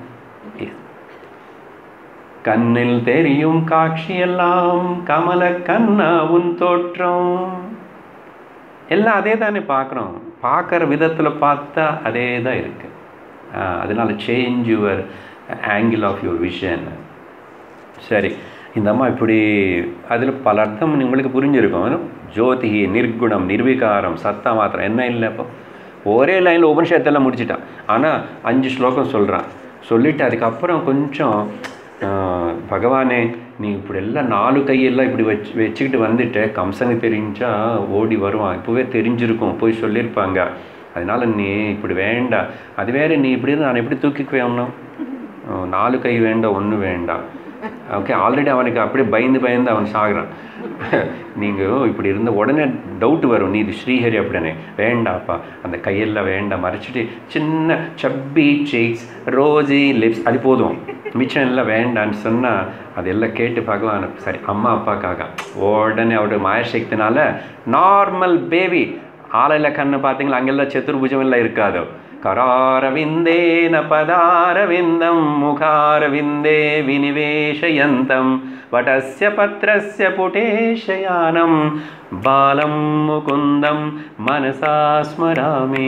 கண்ணில் தெரியும் காட்சியெல்லாம் கமல கண்ணா உன் தோற்றம் எல்லாம் அதே தானே பார்க்குறோம் பார்க்குற விதத்தில் பார்த்தா அதே தான் இருக்கு ஆஹ் அதனால change your angle of your vision சரி இந்த அம்மா இப்படி அதில் பல அர்த்தம் உங்களுக்கு புரிஞ்சிருக்கும் ஜோதி நிர்குணம் நிர்விகாரம் சத்தா மாத்திரம் என்ன இல்லை இப்போ ஒரே லைனில் உபனிஷத்தெல்லாம் முடிச்சிட்டான் ஆனால் அஞ்சு ஸ்லோகம் சொல்கிறான் சொல்லிட்டு அதுக்கப்புறம் கொஞ்சம் ஆஹ், பகவானே நீ இப்படி எல்லாம் நாலு கையெல்லாம் இப்படி வச்சு வச்சுக்கிட்டு வந்துட்டு கம்சனுக்கு தெரிஞ்சா ஓடி வருவான் இப்போவே தெரிஞ்சிருக்கும் போய் சொல்லியிருப்பாங்க அதனால நீ இப்படி வேண்டாம் அது வேற நீ இப்படி இருந்து நான் எப்படி தூக்கிக்குவேன் நாலு கை வேண்டாம் ஒன்று வேண்டாம் ஓகே ஆல்ரெடி அவனுக்கு அப்படியே பயந்து பயந்து அவன் சாகுறான் நீங்கள் இப்படி இருந்த உடனே டவுட் வரும் நீ இது ஸ்ரீஹரி அப்படின்னு வேண்டாப்பா அந்த கையெல்லாம் வேண்டாம் மறைச்சிட்டு சின்ன சப்பி சீக்ஸ் ரோஜி லிப்ஸ் அது போதும் மிச்சம் எல்லாம் வேண்டான்னு சொன்னால் அதெல்லாம் கேட்டு பகவான் சரி அம்மா அப்பாக்காக உடனே அவருடைய மாயசக்தினால நார்மல் பேபி ஆலையில் கண்ணு பார்த்தீங்களா அங்கெல்லாம் சதுர்புஜம் எல்லாம் இருக்காது கராரவிந்தேன பதாரவிந்தம் முகாரவிந்தே வினிவேஷயந்தம் வடஸ்ய பத்ரஸ்ய புட்டேஷயானம் பாலம் முகுந்தம் மனசா ஸ்மராமி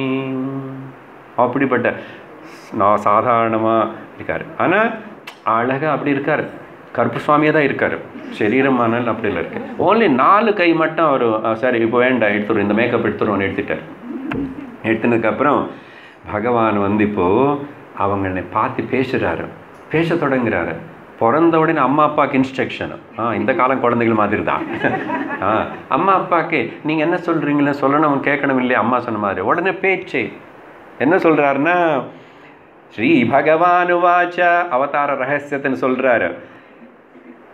அப்படிப்பட்ட நான் சாதாரணமாக இருக்கார் ஆனால் அழகாக அப்படி இருக்கார் கருப்பு சுவாமியாக தான் இருக்கார் சரீரமானால் அப்படி இல்லை இருக்கு ஓன்லி நாலு கை மட்டும் அவர் சரி இப்போ வேண்டாம் எடுத்துரும் இந்த மேக்கப் எடுத்துருவோன்னு எடுத்துட்டார் எடுத்ததுக்கப்புறம் பகவான் வந்து இப்போது அவங்களை பார்த்து பேசுகிறாரு பேச தொடங்குறாரு பிறந்த உடனே அம்மா அப்பாவுக்கு இன்ஸ்ட்ரக்ஷன் ஆ இந்த காலம் குழந்தைகள் மாதிரி தான் ஆ அம்மா அப்பாவுக்கு நீங்கள் என்ன சொல்கிறீங்களே சொல்லணும் கேட்கணும் இல்லையா அம்மா சொன்ன மாதிரி உடனே பேச்சு என்ன சொல்கிறாருன்னா ஸ்ரீ பகவான் வாச்ச அவதார ரகசியத்தைன்னு சொல்கிறாரு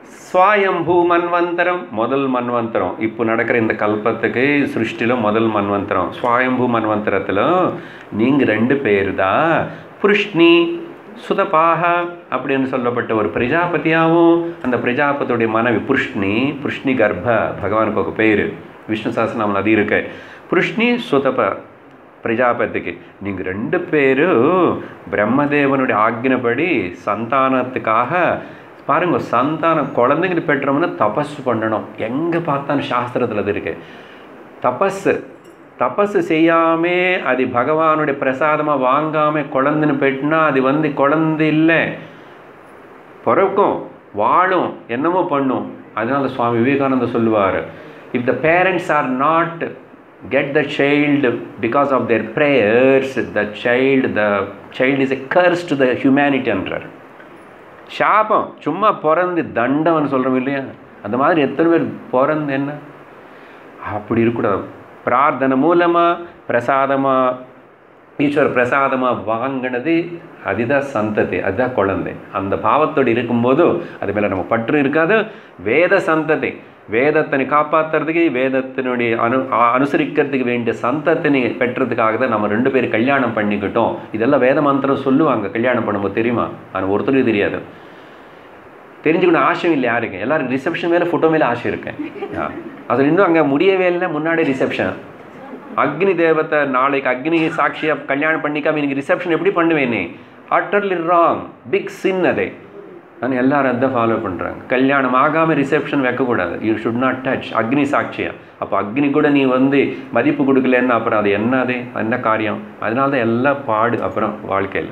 ஸ்வயம்பூ மன்வந்தரம் முதல் மன்வந்தரம் இப்போ நடக்கிற இந்த கல்பத்துக்கு சிருஷ்டியில் முதல் மன்வந்தரம் ஸ்வயம்பூ மன்வந்தரத்தில் நீங்கள் ரெண்டு பேர் தான் புருஷ்ணி சுதபாக அப்படின்னு சொல்லப்பட்ட ஒரு பிரஜாபதியாகவும் அந்த பிரஜாபதியுடைய மனைவி புருஷ்ணி புருஷ்ணி கர்ப்ப பகவானுக்கு ஒரு பேர் விஷ்ணு சாஸ்திரநாமம் அது இருக்கு புருஷ்ணி சுதப பிரஜாபதிக்கு நீங்கள் ரெண்டு பேரும் பிரம்மதேவனுடைய ஆக்ஞைப்படி சந்தானத்துக்காக பாருங்க சந்தானம் குழந்தைங்க பெற்றோம்னா தபஸ் பண்ணணும் எங்கே பார்த்தாலும் சாஸ்திரத்தில் அது இருக்கு தபஸ் தபஸ் செய்யாமே அது பகவானுடைய பிரசாதமாக வாங்காமல் குழந்தைன்னு பெட்டினா அது வந்து குழந்தை இல்லை பிறக்கும் வாழும் என்னமோ பண்ணும் அதனால சுவாமி விவேகானந்த சொல்லுவார் if the parents are not get the child because of their prayers the child the child is a curse to the humanity என்றார் சாபம் சும்மா பிறந்து தண்டம்னு சொல்கிறோம் இல்லையா அந்த மாதிரி எத்தனை பேர் பிறந்து என்ன அப்படி இருக்கக்கூடாது பிரார்த்தனை மூலமாக பிரசாதமாக ஈஸ்வர பிரசாதமாக வாங்கினது அதுதான் சந்ததி அதுதான் குழந்தை அந்த பாவத்தோடு இருக்கும்போது அது மேலே நம்ம பற்று இருக்காது வேத சந்ததி வேதத்தினை காப்பாற்றுறதுக்கு வேதத்தினுடைய அனு அ- அனுசரிக்கிறதுக்கு வேண்டிய சந்தத்தினை பெற்றதுக்காக தான் நம்ம ரெண்டு பேரும் கல்யாணம் பண்ணிக்கிட்டோம் இதெல்லாம் வேத மந்திரம் சொல்லுவாங்க கல்யாணம் பண்ணும்போது தெரியுமா ஆனால் ஒருத்தருக்கு தெரியாது தெரிஞ்சுக்கணும் ஆசை இல்லை யாருக்கு எல்லாருக்கும் ரிசப்ஷன் மேலே ஃபோட்டோ மேலே ஆசை இருக்கேன் அது இன்னும் அங்கே முடியவே இல்லை முன்னாடி ரிசப்ஷன் அக்னி தேவத்தை நாளைக்கு அக்னி சாட்சியாக கல்யாணம் பண்ணிக்காம இன்னைக்கு ரிசப்ஷன் எப்படி பண்ணுவேனே அட்டர்லி ராங் பிக் சின் அதை ஆனால் எல்லாரும் அதான் ஃபாலோ பண்ணுறாங்க கல்யாணம் ஆகாமல் ரிசப்ஷன் வைக்கக்கூடாது யூ ஷுட் நாட் டச் அக்னி சாட்சியா அப்போ அக்னி கூட நீ வந்து மதிப்பு கொடுக்கலன்னா அப்புறம் அது என்னது என்ன காரியம் அதனால தான் எல்லாம் பாடு அப்புறம் வாழ்க்கையில்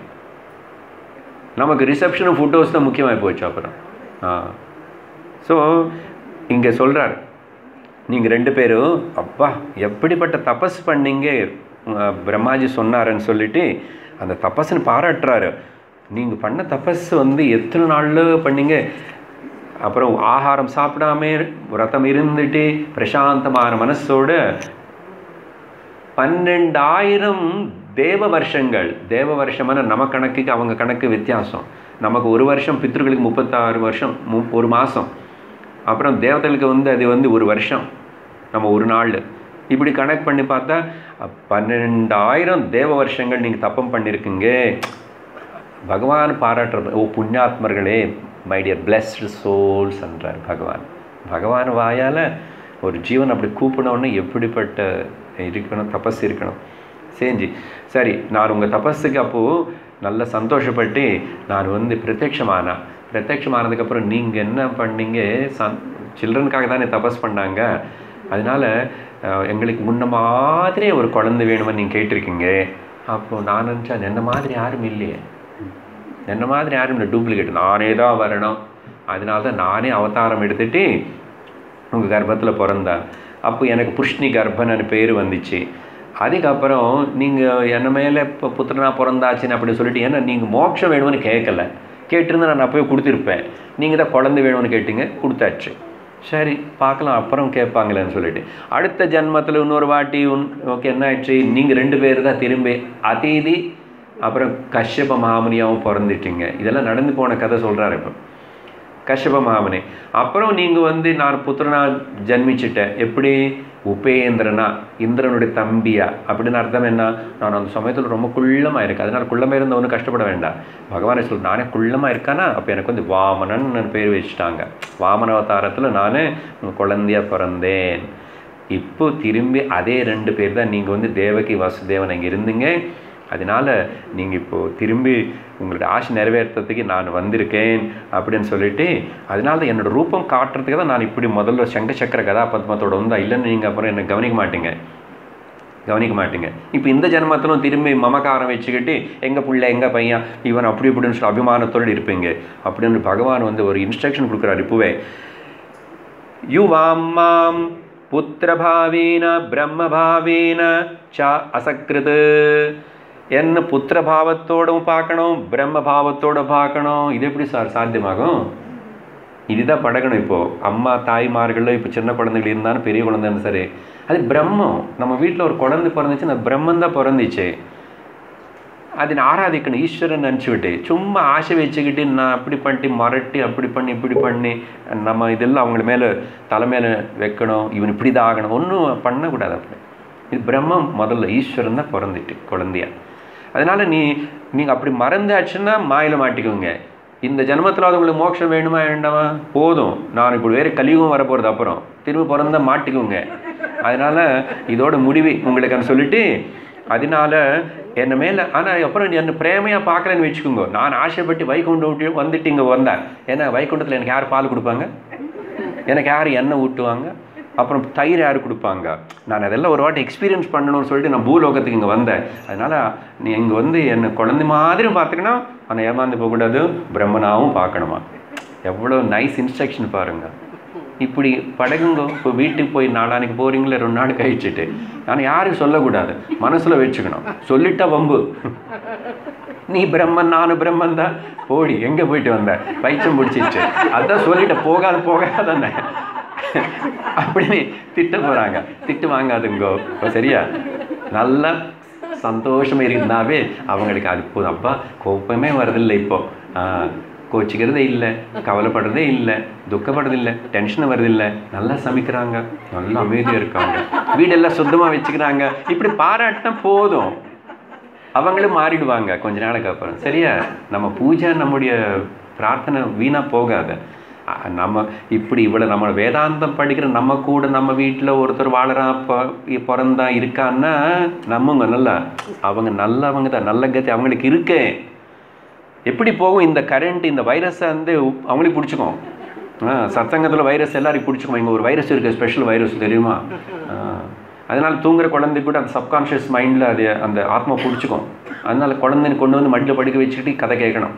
நமக்கு ரிசப்ஷனும் ஃபோட்டோஸ் தான் முக்கியமாக போச்சு அப்புறம் ஆ ஸோ இங்கே சொல்கிறார் நீங்கள் ரெண்டு பேரும் அப்பா எப்படிப்பட்ட தபஸ் பண்ணீங்க அஹ், பிரம்மாஜி சொன்னாருன்னு சொல்லிட்டு அந்த தபஸ்ன்னு பாராட்டுறாரு நீங்கள் பண்ண தபஸ் வந்து எத்தனை நாளில் பண்ணீங்க அப்புறம் ஆகாரம் சாப்பிடாம விரதம் இருந்துட்டு பிரசாந்தமான மனசோட பன்னெண்டாயிரம் தேவ வருஷங்கள் தேவ வருஷமான நம்ம கணக்குக்கு அவங்க கணக்கு வித்தியாசம் நமக்கு ஒரு வருஷம் பித்ருக்களுக்கு முப்பத்தாறு வருஷம் மு- ஒரு மாதம் அப்புறம் தேவதைகளுக்கு வந்து அது வந்து ஒரு வருஷம் நம்ம ஒரு நாள் இப்படி கணக்கு பண்ணி பார்த்தா அஹ், பன்னெண்டாயிரம் தேவ வருஷங்கள் நீங்கள் தப்பம் பண்ணியிருக்கீங்க பகவான் பாராட்டுறது ஓ புண்ணியாத்மர்களே மை டியர் பிளஸ்டு சோல்ஸ் என்றார் பகவான் பகவான் வாயால் ஒரு ஜீவன் அப்படி கூப்பிடணுன்னு எப்படிப்பட்ட இருக்கணும் தபஸ் இருக்கணும் செஞ்சு சரி நான் உங்கள் தபஸுக்கு அப்போது நல்ல சந்தோஷப்பட்டு நான் வந்து பிரத்யட்சமானா பிரத்யட்சமானதுக்கப்புறம் நீங்கள் என்ன பண்ணீங்க சந் சில்ட்ரனுக்காக தானே தபஸ் பண்ணாங்க அதனால் அஹ், எங்களுக்கு முன்ன மாதிரி ஒரு குழந்தை வேணுமென்னு நீங்கள் கேட்டிருக்கீங்க அப்போது நான் நினச்சேன் என்ன மாதிரி யாரும் இல்லையே என்ன மாதிரி யாரும் இல்லை டூப்ளிகேட் நானே தான் வரணும் அதனால தான் நானே அவதாரம் எடுத்துட்டு உங்கள் கர்ப்பத்தில் பிறந்தேன் அப்போ எனக்கு புஷ்ணி கர்ப்பன்னு பேர் வந்துச்சு அதுக்கப்புறம் நீங்கள் என்ன மேலே இப்போ புத்திரனா பிறந்தாச்சுன்னு அப்படி சொல்லிட்டு ஏன்னா நீங்கள் மோட்சம் வேணும்னு கேட்கல கேட்டிருந்தா நான் அப்போயே கொடுத்துருப்பேன் நீங்கள் தான் குழந்தை வேணும்னு கேட்டீங்க கொடுத்தாச்சு சரி பார்க்கலாம் அப்புறம் கேட்பாங்களேன்னு சொல்லிட்டு அடுத்த ஜென்மத்தில் இன்னொரு வாட்டி உன் ஓகே என்ன ஆயிடுச்சு நீங்கள் ரெண்டு பேர் தான் திரும்பி அதீதி அப்புறம் கஷ்யப மாமுனியாவும் பிறந்துட்டீங்க இதெல்லாம் நடந்து போன கதை சொல்கிறாரு இப்போ கஷ்யப மாமனே அப்புறம் நீங்கள் வந்து நான் புத்திரனா ஜன்மிச்சிட்டேன் எப்படி உபேந்திரனா இந்திரனுடைய தம்பியா அப்படின்னு அர்த்தம் என்ன நான் அந்த சமயத்தில் ரொம்ப குள்ளமாக இருக்கேன் அதனால் குள்ளமாக இருந்த ஒன்றும் கஷ்டப்பட வேண்டாம் பகவானை சொல் நானே குள்ளமாக இருக்கானா அப்போ எனக்கு வந்து வாமனன் பேர் வச்சுட்டாங்க வாமன அவதாரத்தில் நான் குழந்தையா பிறந்தேன் இப்போ திரும்பி அதே ரெண்டு பேர் தான் நீங்கள் வந்து தேவகி வாசுதேவன் அங்கே இருந்தீங்க அதனால நீங்கள் இப்போது திரும்பி உங்களோட ஆசை நிறைவேற்றத்துக்கு நான் வந்திருக்கேன் அப்படின்னு சொல்லிட்டு அதனால தான் என்னோட ரூபம் காட்டுறதுக்கு தான் நான் இப்படி முதல்ல சங்க சக்கர கதாபத்மத்தோட வந்தா இல்லைன்னு நீங்கள் அப்புறம் என்னை கவனிக்க மாட்டீங்க கவனிக்க மாட்டீங்க இப்போ இந்த ஜென்மத்திலும் திரும்பி மமகாரம் வச்சுக்கிட்டு எங்கள் பிள்ளை எங்கள் பையன் இவன் அப்படி இப்படின்னு சொல்லி அபிமானத்தோடு இருப்பீங்க அப்படின்னு பகவான் வந்து ஒரு இன்ஸ்ட்ரக்ஷன் கொடுக்குறாரு இப்போவே யுவாம் மாம் புத்திரபாவேன பிரம்மபாவேன ச அசக்ருது என்ன புத்திர பாவத்தோடும் பார்க்கணும் பிரம்ம பாவத்தோட பார்க்கணும் இது எப்படி சார் சாத்தியமாகும் இதுதான் பழகணும் இப்போ அம்மா தாய்மார்கள் இப்போ சின்ன குழந்தைகள் இருந்தாலும் பெரிய குழந்தைன்னு சரி அது பிரம்மம் நம்ம வீட்டில் ஒரு குழந்தை பிறந்துச்சு அந்த பிரம்மன் தான் பிறந்துச்சு அதை ஆராதிக்கணும் ஈஸ்வரன் நினச்சிவிட்டு சும்மா ஆசை வச்சுக்கிட்டு நான் அப்படி பண்ணிட்டு மரட்டி அப்படி பண்ணி இப்படி பண்ணி நம்ம இதெல்லாம் அவங்கள மேலே தலை மேலே வைக்கணும் இவன் இப்படி தான் ஆகணும் ஒன்றும் பண்ணக்கூடாது அப்படி இது பிரம்மம் முதல்ல ஈஸ்வரன் தான் பிறந்துட்டு குழந்தையா அதனால நீ நீங்கள் அப்படி மறந்தாச்சுன்னா மாயில மாட்டிக்கோங்க இந்த ஜென்மத்தில் அது உங்களுக்கு மோட்சம் வேணுமா வேண்டாமா போதும் நான் இப்படி வேறு கலியுகம் வரப்போகிறது அப்புறம் திரும்ப பிறந்தா மாட்டிக்கோங்க அதனால இதோட முடிவு உங்களுக்கு சொல்லிட்டு அதனால என்ன மேலே ஆனால் அப்புறம் என்ன பிரேமையாக பார்க்கலன்னு வச்சுக்கோங்க நான் ஆசைப்பட்டு வைகுண்டம் விட்டு வந்துட்டு இங்கே வந்தேன் ஏன்னா வைகுண்டத்தில் எனக்கு யார் பால் கொடுப்பாங்க எனக்கு யார் எண்ணெய் ஊட்டுவாங்க அப்புறம் தயிர் யார் கொடுப்பாங்க நான் அதெல்லாம் ஒரு வாட்டி எக்ஸ்பீரியன்ஸ் பண்ணணும்னு சொல்லிட்டு நான் பூலோகத்துக்கு இங்கே வந்தேன் அதனால் நீ இங்கே வந்து என்னை குழந்தை மாதிரி பார்த்துக்கணும் ஆனால் ஏமாந்து போகக்கூடாது பிரம்மனாவும் பார்க்கணுமா எவ்வளோ நைஸ் இன்ஸ்ட்ரக்ஷன் பாருங்கள் இப்படி படகுங்க இப்போ வீட்டுக்கு போய் நாளானிக்கு போகிறீங்களே ரெண்டு நாள் கழிச்சுட்டு நான் யாரும் சொல்லக்கூடாது மனசில் வச்சுக்கணும் சொல்லிட்டா வம்பு நீ பிரம்மன் நானும் பிரம்மன் தான் போடி எங்கே போயிட்டு வந்த பைச்சம் பிடிச்சிச்சு அதான் சொல்லிட்ட போகாது போகாதானே அப்படின்னு திட்ட போகிறாங்க திட்டு வாங்காதுங்கோ இப்போ சரியா நல்லா சந்தோஷமாக இருந்தாவே அவங்களுக்கு அது போதும் அப்பா கோப்பமே வரதில்லை இப்போ கோச்சிக்கிறதே இல்லை கவலைப்படுறதே இல்லை துக்கப்படுறதே இல்லை டென்ஷன் வருதில்லை நல்லா சமைக்கிறாங்க நல்லா அமைதியாக இருக்காங்க வீடெல்லாம் சுத்தமாக வச்சுக்கிறாங்க இப்படி பாராட்டினா போதும் அவங்களும் மாறிடுவாங்க கொஞ்ச நாளுக்கு அப்புறம் சரியா நம்ம பூஜை நம்முடைய பிரார்த்தனை வீணாக போகாது அ- நம்ம இப்படி இவ்வளோ நம்ம வேதாந்தம் படிக்கிற நம்ம கூட நம்ம வீட்டில் ஒருத்தர் வாழறான் பொ- பிறந்தா இருக்கான்னா நம்மங்க நல்லா அவங்க நல்லவங்க தான் நல்ல கதி அவங்களுக்கு இருக்கே எப்படி போகும் இந்த கரண்ட் இந்த வைரஸை வந்து அவங்களுக்கு பிடிச்சிக்கும் ஆ சத்தங்கத்தில் வைரஸ் எல்லாரையும் பிடிச்சிக்கும் இங்கே ஒரு வைரஸ் இருக்குது ஸ்பெஷல் வைரஸ் தெரியுமா ஆ, அதனால தூங்குற குழந்தை கூட அந்த சப்கான்ஷியஸ் மைண்டில் அது அந்த ஆத்மா பிடிச்சிக்கும் அதனால குழந்தைன்னு கொண்டு வந்து மடியில் படுக்க வச்சுக்கிட்டு கதை கேட்கணும்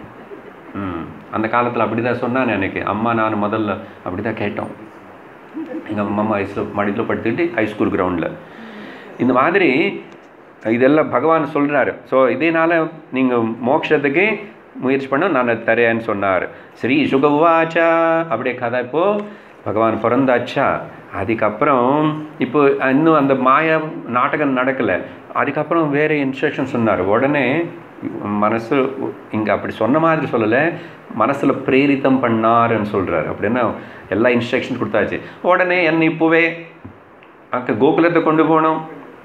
ம் அந்த காலத்தில் அப்படி தான் சொன்னான் எனக்கு அம்மா நான் முதல்ல அப்படி தான் கேட்டோம் எங்கள் அம்மா வயசில் மடியில் படுத்துக்கிட்டு ஹைஸ்கூல் கிரவுண்டில் இந்த மாதிரி இதெல்லாம் பகவான் சொல்கிறாரு ஸோ இதனால நீங்கள் மோட்சத்துக்கு முயற்சி பண்ண நான் தரேன்னு சொன்னார் ஸ்ரீ சுகவாச்சா அப்படியே கதை இப்போ பகவான் பிறந்தாச்சா அதுக்கப்புறம் இப்போ இன்னும் அந்த மாயா நாடகம் நடக்கலை அதுக்கப்புறம் வேறு இன்ஸ்ட்ரக்ஷன் சொன்னார் உடனே மனசு இங்கே அப்படி சொன்ன மாதிரி சொல்லலை மனசில் பிரேரித்தம் பண்ணாருன்னு சொல்கிறார் அப்படின்னா எல்லா இன்ஸ்ட்ரக்ஷன் கொடுத்தாச்சு உடனே என்னை இப்போவே அங்கே கோகுலத்தை கொண்டு போனோம்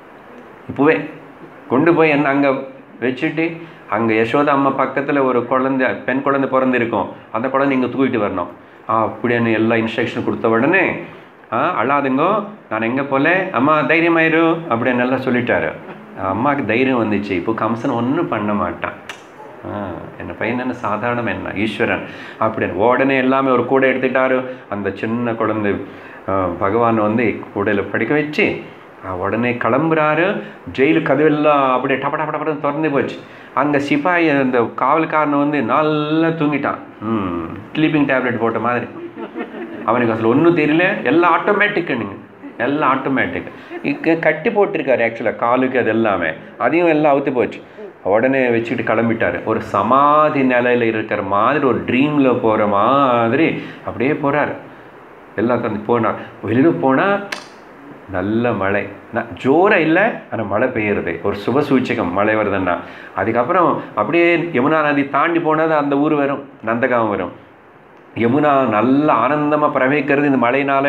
இப்போவே கொண்டு போய் என்ன அங்கே வச்சுட்டு அங்கே யசோதா அம்மா பக்கத்தில் ஒரு குழந்தை பெண் குழந்தை பிறந்திருக்கும் அந்த குழந்தை இங்கே தூக்கிட்டு வரணும் ஆ அப்படின்னு எல்லா இன்ஸ்ட்ரக்ஷன் கொடுத்த உடனே ஆ அழாதுங்கோ நான் எங்கே போல அம்மா தைரியமாயிரு அப்படின்னு எல்லாம் சொல்லிட்டாரு அம்மாவுக்கு தைரியம் வந்துச்சு இப்போ கம்சன் ஒன்றும் பண்ண மாட்டான் ஆ, என்ன பையன் என்ன சாதாரணம் என்ன ஈஸ்வரன் அப்படின்னு உடனே எல்லாமே ஒரு கூடை எடுத்துட்டாரு அந்த சின்ன குழந்தை ஆ, பகவான் வந்து கூடையில் படிக்க வச்சு ஆ, உடனே கிளம்புறாரு ஜெயிலு கதவெல்லாம் அப்படியே டப டப டபன்னு திறந்து போச்சு அங்கே சிப்பாய் அந்த காவல்காரன் வந்து நல்லா தூங்கிட்டான் ம் ஸ்லீப்பிங் டேப்லெட் போட்ட மாதிரி அவனுக்கு அசல் ஒன்றும் தெரியல எல்லாம் ஆட்டோமேட்டிக்குங்க எல்லாம் ஆட்டோமேட்டிக் இங்கே கட்டி போட்டிருக்காரு ஆக்சுவலாக காலுக்கு அது எல்லாமே அதையும் எல்லாம் அவுத்து போச்சு உடனே வச்சுக்கிட்டு கிளம்பிட்டாரு ஒரு சமாதி நிலையில் இருக்கிற மாதிரி ஒரு ட்ரீமில் போகிற மாதிரி அப்படியே போகிறார் எல்லாம் தந்து போனார் வெளியில் போனால் நல்ல மழை நான் ஜோராக இல்லை ஆனால் மழை பெய்யுறது ஒரு சுப சூச்சகம் மழை வருதுன்னா அதுக்கப்புறம் அப்படியே யமுனா நதி தாண்டி போனால் அந்த ஊர் வரும் நந்தகாம் வரும் யமுனா நல்ல ஆனந்தமாக பிரவகிக்கிறது இந்த மழையினால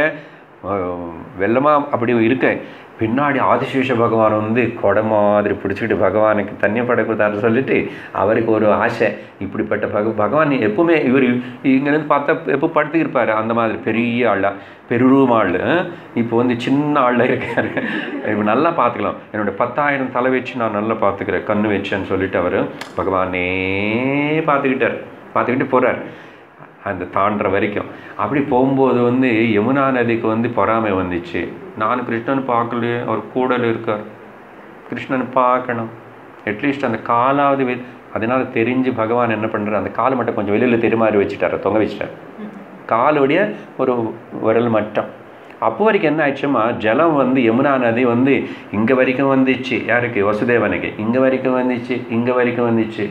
வெள்ளமாக அப்படி இருக்க பின்னாடி ஆதிசேஷ பகவான் வந்து கொடை மாதிரி பிடிச்சிக்கிட்டு பகவானுக்கு தண்ணி படக்கூடாதுன்னு சொல்லிட்டு அவருக்கு ஒரு ஆசை இப்படிப்பட்ட பக பகவான் எப்பவுமே இவர் இங்கேருந்து பார்த்தா எப்போ படுத்து இருப்பார் அந்த மாதிரி பெரிய ஆளா பெருரூம் ஆள் இப்போ வந்து சின்ன ஆளில் இருக்காரு இப்போ நல்லா பார்த்துக்கலாம் என்னோட பத்தாயிரம் தலை வச்சு நான் நல்லா பார்த்துக்கிறேன் கண்ணு வச்சேன்னு சொல்லிட்டு அவர் பகவானே பார்த்துக்கிட்டார் பார்த்துக்கிட்டு போகிறார் அந்த தாண்டுற வரைக்கும் அப்படி போகும்போது வந்து யமுனா நதிக்கு வந்து பொறாமை வந்துச்சு நான் கிருஷ்ணன் பார்க்கலையே அவர் கூடல இருக்கார் கிருஷ்ணன் பார்க்கணும் அட்லீஸ்ட் அந்த காலாவது வெ அதனால தெரிஞ்சு பகவான் என்ன பண்ணுறார் அந்த காலை மட்டும் கொஞ்சம் வெளியில் தெருமாறி வச்சுட்டார் தொங்க வச்சுட்டார் காலுடைய ஒரு விரல் மட்டம் அப்போ வரைக்கும் என்ன ஆயிடுச்சுமா ஜலம் வந்து யமுனா நதி வந்து இங்கே வரைக்கும் வந்துச்சு யாருக்கு வசுதேவனுக்கு இங்கே வரைக்கும் வந்துச்சு இங்கே வரைக்கும் வந்துச்சு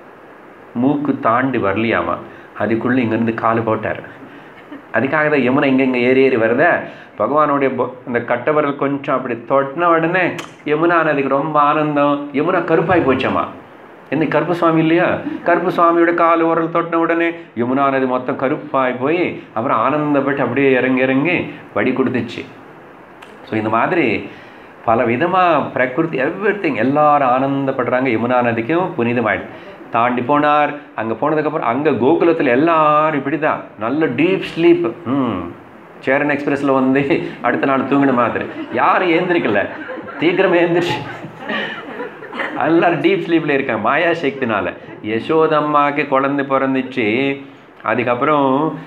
மூக்கு தாண்டி வரலையாமா அதுக்குள்ளே இங்கேருந்து கால் போட்டார் அதுக்காக தான் யமுனை இங்கே இங்கே ஏறி ஏறி வருத பகவானுடைய பொ- அந்த கட்டவரல் கொஞ்சம் அப்படி தொட்டின உடனே யமுனா நதிக்கு ரொம்ப ஆனந்தம் யமுனா கருப்பாய் போச்சாமா என்ன கருப்பு சுவாமி இல்லையா கருப்பு சுவாமியோட கால் உரல் தொட்டின உடனே யமுனா நதி மொத்தம் கருப்பாகி போய் அப்புறம் ஆனந்தப்பட்டு அப்படியே இறங்கி இறங்கி வழி கொடுத்துச்சு ஸோ இந்த மாதிரி பல விதமாக பிரகிருதி எவ்ரி திங் எல்லாரும் ஆனந்தப்படுறாங்க யமுனா நதிக்கும் புனிதமாயிடுது தாண்டி போனார் அங்கே போனதுக்கப்புறம் அங்கே கோகுலத்தில் எல்லாரும் இப்படி தான் நல்ல டீப் ஸ்லீப் ம் சேரன் எக்ஸ்பிரஸில் வந்து அடுத்த நாள் தூங்கின மாதிரி யாரும் ஏந்திரிக்கல சீக்கிரம் ஏந்திரிச்சு எல்லாரும் டீப் ஸ்லீப்பில் இருக்காங்க மாயா சக்தினால யசோதம்மாக்கு குழந்தை பிறந்துச்சு அதுக்கப்புறம்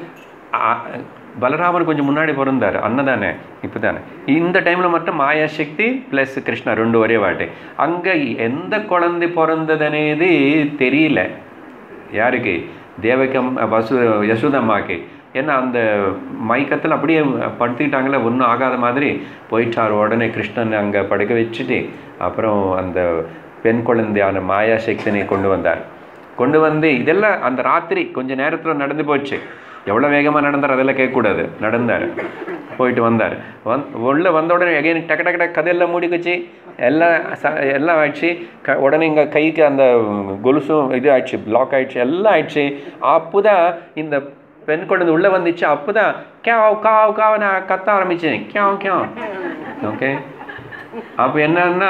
அ- பலராமர் கொஞ்சம் முன்னாடி பிறந்தார் அன்னதானே இப்போ தானே இந்த டைமில் மட்டும் மாயா சக்தி ப்ளஸ் கிருஷ்ணா ரெண்டு ஒரே வாட்டி அங்கே எந்த குழந்தை பிறந்ததனேது தெரியல யாருக்கு தேவகம் வசு யசோதம்மாக்கு ஏன்னா அந்த மயக்கத்தில் அப்படியே படுத்திக்கிட்டாங்களே ஒன்றும் ஆகாத மாதிரி போயிட்டார் உடனே கிருஷ்ணன் அங்கே படுக்க வச்சுட்டு அப்புறம் அந்த பெண் குழந்தையான மாயா சக்தினை கொண்டு வந்தார் கொண்டு வந்து இதெல்லாம் அந்த ராத்திரி கொஞ்ச நேரத்தில் நடந்து போச்சு எவ்வளோ வேகமாக நடந்தார் அதெல்லாம் கேட்கக்கூடாது நடந்தார் போயிட்டு வந்தார் வந் உள்ள வந்த உடனே எகைன் டக்கு டக்கு டக்கு கதையெல்லாம் மூடிக்குச்சு எல்லாம் ச எல்லாம் ஆயிடுச்சு க உடனே இங்கே கைக்கு அந்த கொலுசும் இது ஆயிடுச்சு பிளாக் ஆயிடுச்சு எல்லாம் ஆயிடுச்சு அப்போதான் இந்த பெண் குழந்தை உள்ளே வந்துச்சு அப்போதான் கேவ் காவ் காவ் நான் கத்த ஆரம்பித்தேன் கேவ் கேவ் ஓகே அப்போ என்னன்னா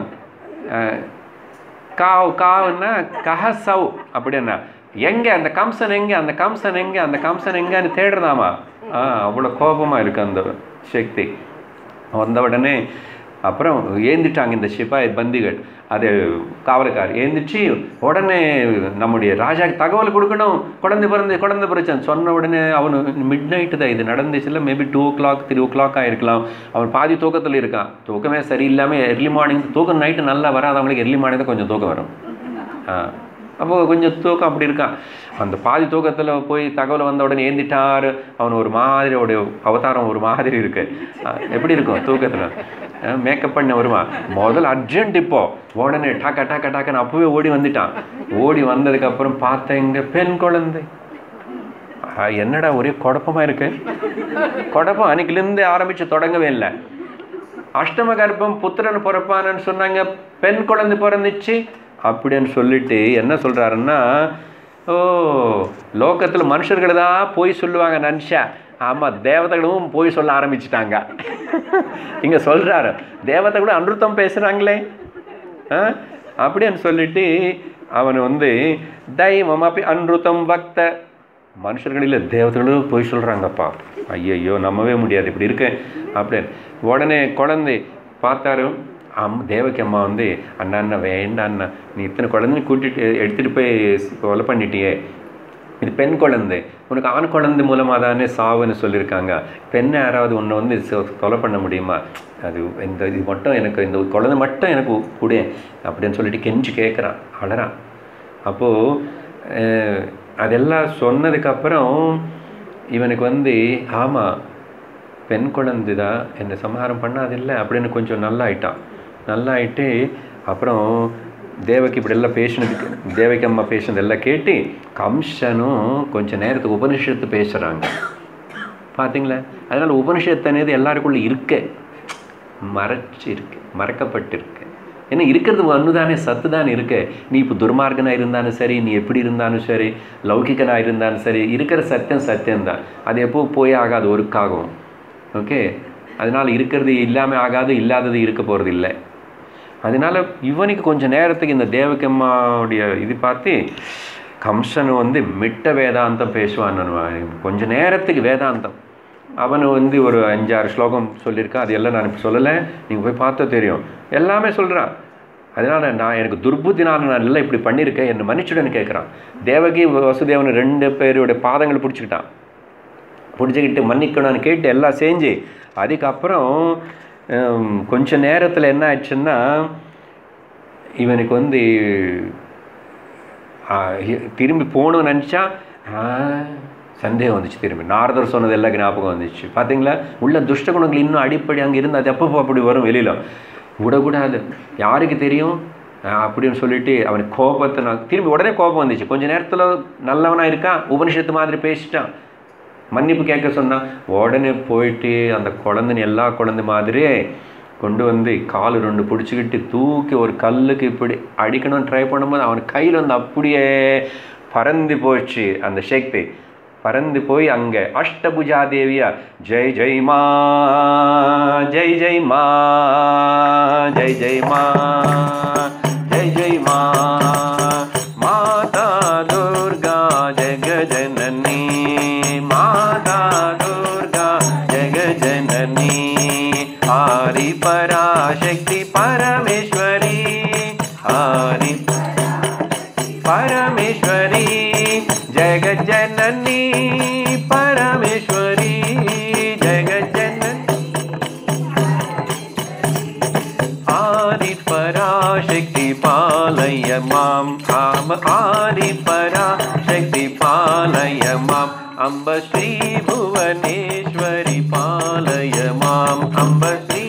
அஹ், காவ் காவுன்னா கஹ சவ் அப்படின்னா எங்க அந்த கம்சன் எங்க அந்த கம்சன் எங்க அந்த கம்சன் எங்கன்னு தேடுறதாமா ஆ அவ்வளோ கோபமா இருக்கு அந்த சக்தி வந்த உடனே அப்புறம் ஏந்திட்டாங்க இந்த சிப்பாய் பந்திகள் அது காவலக்கார் ஏந்திச்சு உடனே நம்முடைய ராஜாக்கு தகவல் கொடுக்கணும் குழந்தை பிறந்து குழந்தை பிறச்சான் சொன்ன உடனே அவனு மிட் நைட்டு தான் இது நடந்துச்சுல maybe two o'clock three o'clock ஆயிருக்கலாம் அவன் பாதி தூக்கத்தில் இருக்கான் தூக்கமே சரியில்லாமல் எர்லி மார்னிங் தூக்கம் நைட்டு நல்லா வராதவங்களுக்கு எர்லி மார்னிங் தான் கொஞ்சம் தூக்கம் வரும் ஆ அப்போ கொஞ்சம் தூக்கம் அப்படி இருக்கான் அந்த பாதி தூக்கத்தில் போய் தகவல் வந்த உடனே ஏந்திட்டார் அவன் ஒரு மாதிரி அவருடைய அவதாரம் ஒரு மாதிரி இருக்கு ஆ, எப்படி இருக்கும் தூக்கத்தில் மேக்கப் பண்ண வருவான் முதல்ல அர்ஜென்ட் இப்போ உடனே டாக்கா டாக்கா டாக்கன்னு அப்பவே ஓடி வந்துட்டான் ஓடி வந்ததுக்கப்புறம் பார்த்தேன் இங்க பெண் குழந்தை ஆ, என்னடா ஒரே குழப்பமா இருக்கு குழப்பம் அன்னைக்குலேருந்து ஆரம்பிச்சு தொடங்கவே இல்லை அஷ்டம கர்ப்பம் புத்திரன் பிறப்பான்னு சொன்னாங்க பெண் குழந்தை பிறந்துச்சு அப்படின்னு சொல்லிட்டு என்ன சொல்றாருன்னா ஓ லோகத்தில் மனுஷர்கள் தான் போய் சொல்லுவாங்க நினச்சா ஆமாம் தேவதைகளும் போய் சொல்ல ஆரம்பிச்சிட்டாங்க இங்க சொல்றாரு தேவதைகளும் அனுருத்தம் பேசுறாங்களே ஆ? அப்படின்னு சொல்லிட்டு அவன் வந்து தெய்வம் அப்படி அன்ருத்தம் பக்த மனுஷர்கள் இல்லை தேவதைகளும் போய் சொல்கிறாங்கப்பா ஐயையோ நம்பவே முடியாது இப்படி இருக்கு அப்படின்னு உடனே குழந்தை பார்த்தாரு அம் தேவகி அம்மா வந்து அண்ணா அண்ணா வேண்டாம் அண்ணா நீ இத்தனை குழந்தைங்க கூட்டிட்டு எடுத்துகிட்டு போய் கொலை பண்ணிட்டியே இது பெண் குழந்தை உனக்கு ஆண் குழந்தை மூலமாக தானே சாவுன்னு சொல்லியிருக்காங்க பெண்ணை யாராவது உன்னை வந்து சொ- கொலை பண்ண முடியுமா அது இந்த இது மட்டும் எனக்கு இந்த குழந்தை மட்டும் எனக்கு கொடு அப்படின்னு சொல்லிட்டு கெஞ்சி கேட்குறான் அழறான் அப்போது அதெல்லாம் சொன்னதுக்கப்புறம் இவனுக்கு வந்து ஆமாம் பெண் குழந்தை தான் என்னை சம்ஹாரம் பண்ணாதில்லை அப்படின்னு கொஞ்சம் நல்லா ஆயிட்டான் நல்லா ஆயிட்டு அப்புறம் தேவகி இப்படி எல்லாம் பேசினதுக்கு தேவகி அம்மா பேசினது எல்லாம் கேட்டு கம்சனும் கொஞ்ச நேரத்துக்கு உபனிஷத்து பேசுகிறாங்க பார்த்தீங்களா அதனால் உபனிஷத்து అనేది எல்லாருக்குள்ள இருக்கு மறைச்சு இருக்கு மறைக்கப்பட்டிருக்கு ஏன்னா இருக்கிறது ஒன்று தானே சத்து தானே இருக்கு நீ இப்போ துர்மார்கனாக இருந்தாலும் சரி நீ எப்படி இருந்தாலும் சரி லௌகிகனாக இருந்தாலும் சரி இருக்கிற சத்தியம் சத்தியம்தான் அது எப்போ போய் ஆகாது ஒருக்காகும் ஓகே அதனால் இருக்கிறது இல்லாமல் ஆகாது இல்லாதது இருக்க போகிறது இல்லை அதனால இவனுக்கு கொஞ்சம் நேரத்துக்கு இந்த தேவகம்மாவுடைய இது பார்த்து கம்சன் வந்து மிட்ட வேதாந்தம் பேசுவான் கொஞ்ச நேரத்துக்கு வேதாந்தம் அவன் வந்து ஒரு அஞ்சாறு ஸ்லோகம் சொல்லியிருக்கான் அது எல்லாம் நான் இப்போ சொல்லலை நீங்கள் போய் பார்த்தா தெரியும் எல்லாமே சொல்கிறான் அதனால் நான் எனக்கு துர்புத்தினால நான் எல்லாம் இப்படி பண்ணியிருக்கேன் என்னை மன்னிச்சுடுன்னு கேட்குறான் தேவகி வசுதேவன் ரெண்டு பேருடைய பாதங்களை பிடிச்சிக்கிட்டான் பிடிச்சிக்கிட்டு மன்னிக்கணும்னு கேட்டு எல்லாம் செஞ்சு அதுக்கப்புறம் ஹம், கொஞ்ச நேரத்தில் என்ன ஆயிடுச்சுன்னா இவனுக்கு வந்து ஆ, இ- திரும்பி போகணும்னு நினச்சா சந்தேகம் வந்துச்சு திரும்பி நாரதர் சொன்னது எல்லாம் ஞாபகம் வந்துச்சு பார்த்தீங்களா உள்ள துஷ்ட குணங்கள் இன்னும் அடிப்படை அங்கே இருந்து அது எப்பப்போ அப்படி வரும் வெளியில் விடக்கூடாது யாருக்கு தெரியும் ஆ, அப்படின்னு சொல்லிட்டு அவனுக்கு கோபத்தை நான் திரும்பி உடனே கோபம் வந்துச்சு கொஞ்ச நேரத்தில் நல்லவனா இருக்கான் உபனிஷத்து மாதிரி பேசிட்டான் மன்னிப்பு கேட்க சொன்னான் உடனே போயிட்டு அந்த குழந்தைன்னு எல்லா குழந்தை மாதிரியே கொண்டு வந்து கால் ரெண்டு பிடிச்சிக்கிட்டு தூக்கி ஒரு கல்லுக்கு இப்படி அடிக்கணும்னு ட்ரை பண்ணும்போது அவன் கையில் வந்து அப்படியே பறந்து போச்சு அந்த சக்தி பறந்து போய் அங்கே அஷ்டபுஜா தேவியா ஜெய் ஜெய் மா ஜெய் ஜெய் மா ஜெய் ஜெய் மா ஜெய் ஜெய் மா மாதா துர்கா ஜெக ஜனனி மாதா துர்கா ஜெக ஜனனி ஆரி பராசக்தி பரமேஸ்வரி ஆரி परमेश्वरी जगज्जननी परमेश्वरी जगज्जननी आदिपराशक्ति पालय माम् आम आदिपराशक्ति पालय माम् अम्ब श्रीभुवनेश्वरि पालय माम् अम्ब श्री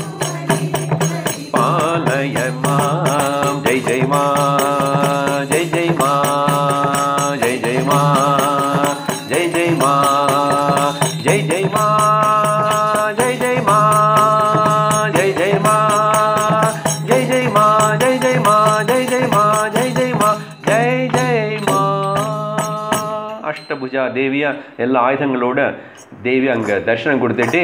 पालय मां जय जय मा जय जय मा जय जय मा जय जय मा जय जय मा जय जय मा जय जय मा जय जय मा जय जय मा जय जय मा जय जय मा जय जय मा அஷ்டபுஜா தேவியா எல்லா ஆயுதங்களோட தேவி அங்கே தரிசனம் கொடுத்துட்டு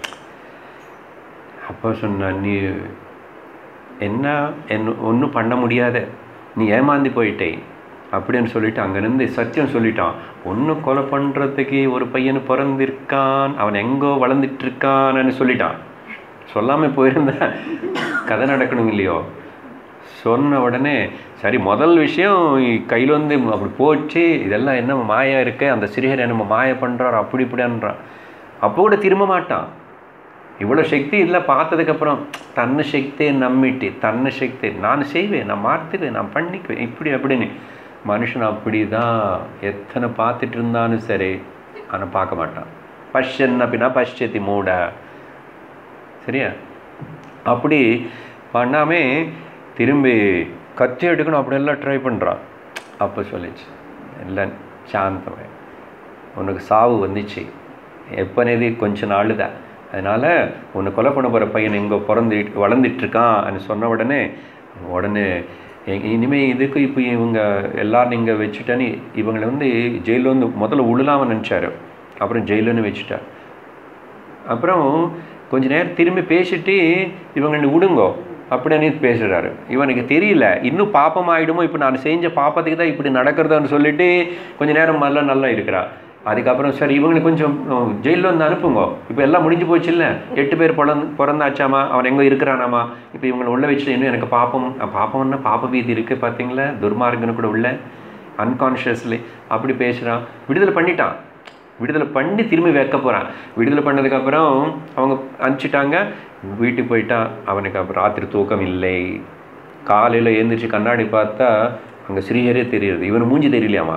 அப்போ சொன்ன நீ என்ன என்ன ஒன்றும் பண்ண முடியாத நீ ஏமாந்து போயிட்டே அப்படின்னு சொல்லிட்டு அங்கேருந்து சத்தியம் சொல்லிட்டான் ஒன்று கொலை பண்ணுறதுக்கு ஒரு பையன் பிறந்திருக்கான் அவன் எங்கோ வளர்ந்துட்டு இருக்கான்னு சொல்லிட்டான் சொல்லாமல் போயிருந்தா கதை நடக்கணும் இல்லையோ சொன்ன உடனே சரி முதல் விஷயம் கையில் வந்து அப்படி போச்சு இதெல்லாம் என்ன மாயா இருக்கு அந்த சிறுகரை நம்ம மாய பண்ணுறார் அப்படி இப்படின்றான் அப்போ கூட திரும்ப மாட்டான் இவ்வளோ சக்தி இல்லை பார்த்ததுக்கப்புறம் தன்னை சக்தியை நம்பிட்டு தன்னை சக்தி நான் செய்வேன் நான் மாற்றுவேன் நான் பண்ணிக்குவேன் இப்படி அப்படின்னு மனுஷன் அப்படி தான் எத்தனை பார்த்துட்டு இருந்தாலும் சரி ஆனால் பார்க்க மாட்டான் பஷ்யன் அப்படின்னா பஷ்யத்தி மூட சரியா அப்படி பண்ணாமே திரும்பி கத்தி எடுக்கணும் அப்படியெல்லாம் ட்ரை பண்ணுறான் அப்போ சொல்லிச்சு எல்லாம் சாந்தமே உனக்கு சாவு வந்துச்சு எப்பனேது கொஞ்ச நாள் தான் அதனால் உன்னை கொலை பண்ண போகிற பையன் இங்கே பிறந்து வளர்ந்துட்டுருக்கான் சொன்ன உடனே உடனே இனிமேல் இதுக்கு இப்போ இவங்க எல்லாரும் இங்கே வச்சுட்டான்னு இவங்களை வந்து ஜெயிலில் வந்து முதல்ல உழலாம நினச்சாரு அப்புறம் ஜெயிலுன்னு வச்சுட்டார் அப்புறம் கொஞ்ச நேரம் திரும்பி பேசிட்டு இவங்களை விடுங்கோ அப்படின்னு பேசுகிறாரு இவனுக்கு தெரியல இன்னும் பாப்பம் ஆகிடுமோ இப்போ நான் செஞ்ச பாப்பத்துக்கு தான் இப்படி நடக்கிறதான்னு சொல்லிட்டு கொஞ்ச நேரம் நல்லா நல்லா இருக்கிறா அதுக்கப்புறம் சரி இவங்களை கொஞ்சம் ஜெயிலில் வந்து அனுப்புங்க இப்போ எல்லாம் முடிஞ்சு போச்சு இல்லை எட்டு பேர் பிறந்து பிறந்தாச்சாமா அவன் எங்கே இருக்கிறானாமா இப்போ இவங்களை உள்ள வச்சுட்டு இன்னும் எனக்கு பாப்பம் பாப்பம்னா பாப்ப வீதி இருக்குது பார்த்தீங்களா துர்மார்கனு கூட உள்ள அன்கான்ஷியஸ்லி அப்படி பேசுகிறான் விடுதலை பண்ணிட்டான் விடுதலை பண்ணி திரும்பி வைக்க போகிறான் விடுதலை பண்ணதுக்கப்புறம் அவங்க அனுப்பிச்சிட்டாங்க வீட்டுக்கு போயிட்டான் அவனுக்கு அப்புறம் ராத்திரி தூக்கம் இல்லை காலையில் எழுந்திரிச்சு கண்ணாடி பார்த்தா அங்கே ஸ்ரீஹரே தெரியுது இவனு மூஞ்சி தெரியலையாமா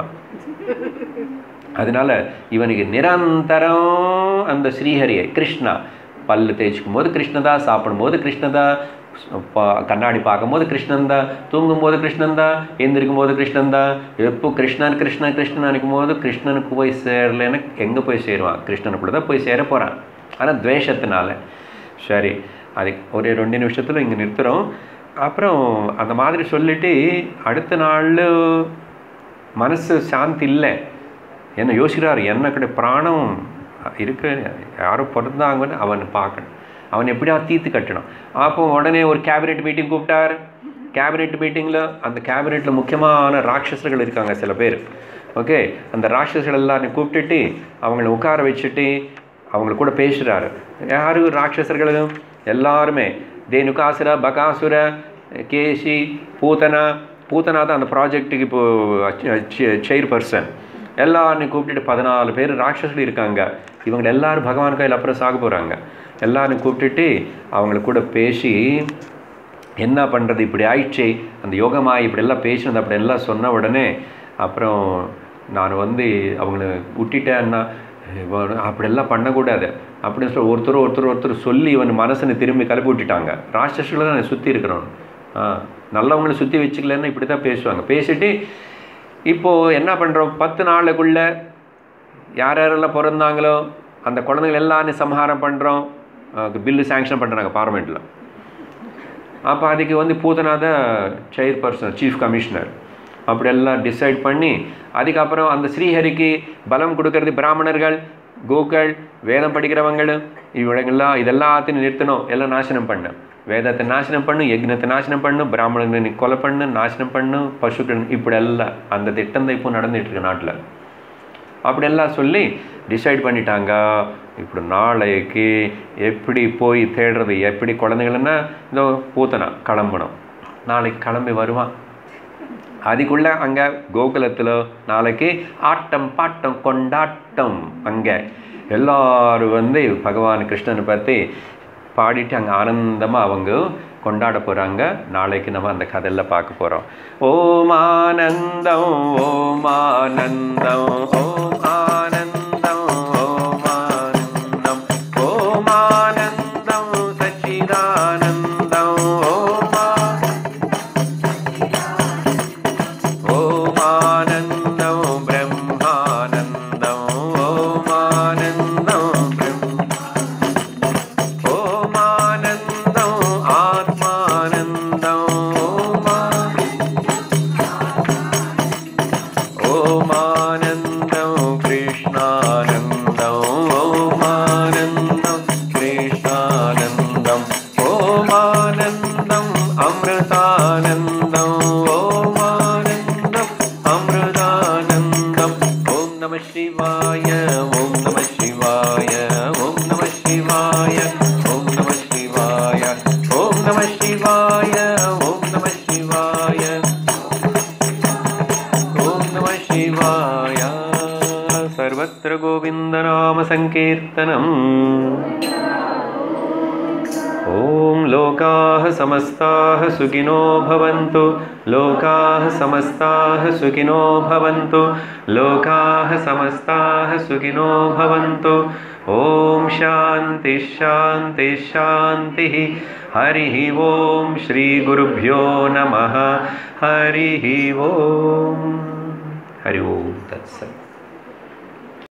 அதனால இவனுக்கு நிரந்தரம் அந்த ஸ்ரீஹரியை கிருஷ்ணா பல்லு தேய்ச்சிக்கும் போது கிருஷ்ணதா சாப்பிடும்போது கிருஷ்ணதா கண்ணாடி பார்க்கும்போது கிருஷ்ணந்தா தூங்கும்போது கிருஷ்ணந்தா எந்திரிக்கும் போது கிருஷ்ணந்தா எப்போ கிருஷ்ணன் கிருஷ்ணன் கிருஷ்ணன் நினைக்கும் போது கிருஷ்ணனுக்கு போய் சேரலன்னு எங்கே போய் சேருவான் கிருஷ்ணனுக்குள்ள தான் போய் சேர போகிறான் ஆனால் துவேஷத்தினால சரி அது ஒரு ரெண்டு நிமிஷத்தில் இங்கே நிறுத்துகிறோம் அப்புறம் அந்த மாதிரி சொல்லிட்டு அடுத்த நாள் மனசு சாந்தி இல்லை என்ன யோசிக்கிறார் என்ன கிடை பிராணம் இருக்கு யாரும் பிறந்தாங்கன்னு அவன் பார்க்கணும் அவன் எப்படியா தீர்த்து கட்டணும் அப்போ உடனே ஒரு கேபினெட் மீட்டிங் கூப்பிட்டார் கேபினெட் மீட்டிங்கில் அந்த கேபினெட்டில் முக்கியமான ராட்சசர்கள் இருக்காங்க சில பேர் ஓகே அந்த ராட்சசர்கள் எல்லாரையும் கூப்பிட்டுட்டு அவங்கள உட்கார வச்சுட்டு அவங்கள கூட பேசுகிறாரு யாரு ராட்சசர்களும் எல்லாருமே தேனுகாசுர பகாசுர கேசி பூத்தனா பூத்தனா தான் அந்த ப்ராஜெக்ட்டுக்கு இப்போது செயர் பர்சன் எல்லாரையும் கூப்பிட்டுட்டு பதினாலு பேர் ராட்சசர்கள் இருக்காங்க இவங்க எல்லாரும் பகவான் கையில் அப்புறம் சாக போகிறாங்க எல்லாரும் கூப்பிட்டுட்டு அவங்கள கூட பேசி என்ன பண்ணுறது இப்படி ஆயிடுச்சு அந்த யோகமாய் இப்படியெல்லாம் பேசினது அப்படி எல்லாம் சொன்ன உடனே அப்புறம் நான் வந்து அவங்கள விட்டுட்டேன்னா அப்படியெல்லாம் பண்ணக்கூடாது அப்படின்னு சொல்லி ஒருத்தர் ஒருத்தர் ஒருத்தர் சொல்லி இவன் மனசனை திரும்பி கிளப்பி விட்டுட்டாங்க ராட்சசர்களை தான் சுற்றி இருக்கிறோம் ஆ நல்லவங்களை சுற்றி வச்சுக்கலன்னு இப்படி தான் பேசுவாங்க பேசிட்டு இப்போது என்ன பண்ணுறோம் பத்து நாளுக்குள்ளே யார் யாரெல்லாம் பிறந்தாங்களோ அந்த குழந்தைகள் எல்லாரும் சம்ஹாரம் பண்ணுறோம் பில்லு சேங்ஷன் பண்ணுறாங்க பார்லிமெண்ட்டில் அப்போ அதுக்கு வந்து பூதனா தான் செயர் பர்சன் சீஃப் கமிஷனர் அப்படியெல்லாம் டிசைட் பண்ணி அதுக்கப்புறம் அந்த ஸ்ரீஹரிக்கு பலம் கொடுக்கறது பிராமணர்கள் கோக்கள் வேதம் படிக்கிறவங்கள் இவங்கெல்லாம் இதெல்லாத்தையும் நிறுத்தணும் எல்லாம் நாசனம் பண்ணு வேதத்தை நாசனம் பண்ணு யக்னத்தை நாசனம் பண்ணு பிராமணனை நீ கொலை பண்ணு நாசனம் பண்ணு பசுக்கள் இப்படியெல்லாம் அந்த திட்டம் தான் இப்போ நடந்துட்டு இருக்கு நாட்டில் அப்படியெல்லாம் சொல்லி டிசைட் பண்ணிட்டாங்க இப்படி நாளைக்கு எப்படி போய் தேடுறது எப்படி குழந்தைகள்னா இந்த பூத்தனா கிளம்பணும் நாளைக்கு கிளம்பி வருவான் அதுக்குள்ள அங்கே கோகுலத்தில் நாளைக்கு ஆட்டம் பாட்டம் கொண்டாட்டம் அங்கே எல்லாரும் வந்து பகவான் கிருஷ்ணனை பற்றி பாடிட்டு அங்கே ஆனந்தமாக அவங்க கொண்டாட போகிறாங்க நாளைக்கு நம்ம அந்த கதையில் பார்க்க போகிறோம் ஓம் ஆனந்தம் ஓம் ஆனந்தம் ஓம் ஆனந்தம் ஓம் ஆனந்தம் ஓம் ஆனந்தம் சச்சிதானந்தம் ஓம் ஆ- ஓம் ஆனந்தம் பிரம்மானந்தம் ஓம் ஆனந்தம் பிரம்ம ஓமானந்தம் ஆத்மானந்தம் ஓமா ஓமானந்தம் கிருஷ்ணானந்தம் ஓமானந்தம் கிருஷ்ணானந்தம் ஓமானந்தம் அமிர்தானந்தம் ஓமானந்தம் அமிர்தானந்தம் ஓம் நம சிவாய ஓம் நம சிவாய ஓம் நம சிவாய ஓம் நம சிவாய ஓம் நம சிவாய ஓம் நம சிவாய ॐ नमः शिवाय सर्वत्र गोविन्दनामसङ्कीर्तनम् ॐ लोकाः समस्ताः सुखिनो भवन्तु लोकाः समस्ताः सुखिनो भवन्तु लोकाः समस्ताः सुखिनो भवन्तु ॐ शान्तिः शान्तिः शान्तिः हरिः ॐ श्रीगुरुभ्यो नमः हरिः ॐ हरि ओं तत्सत्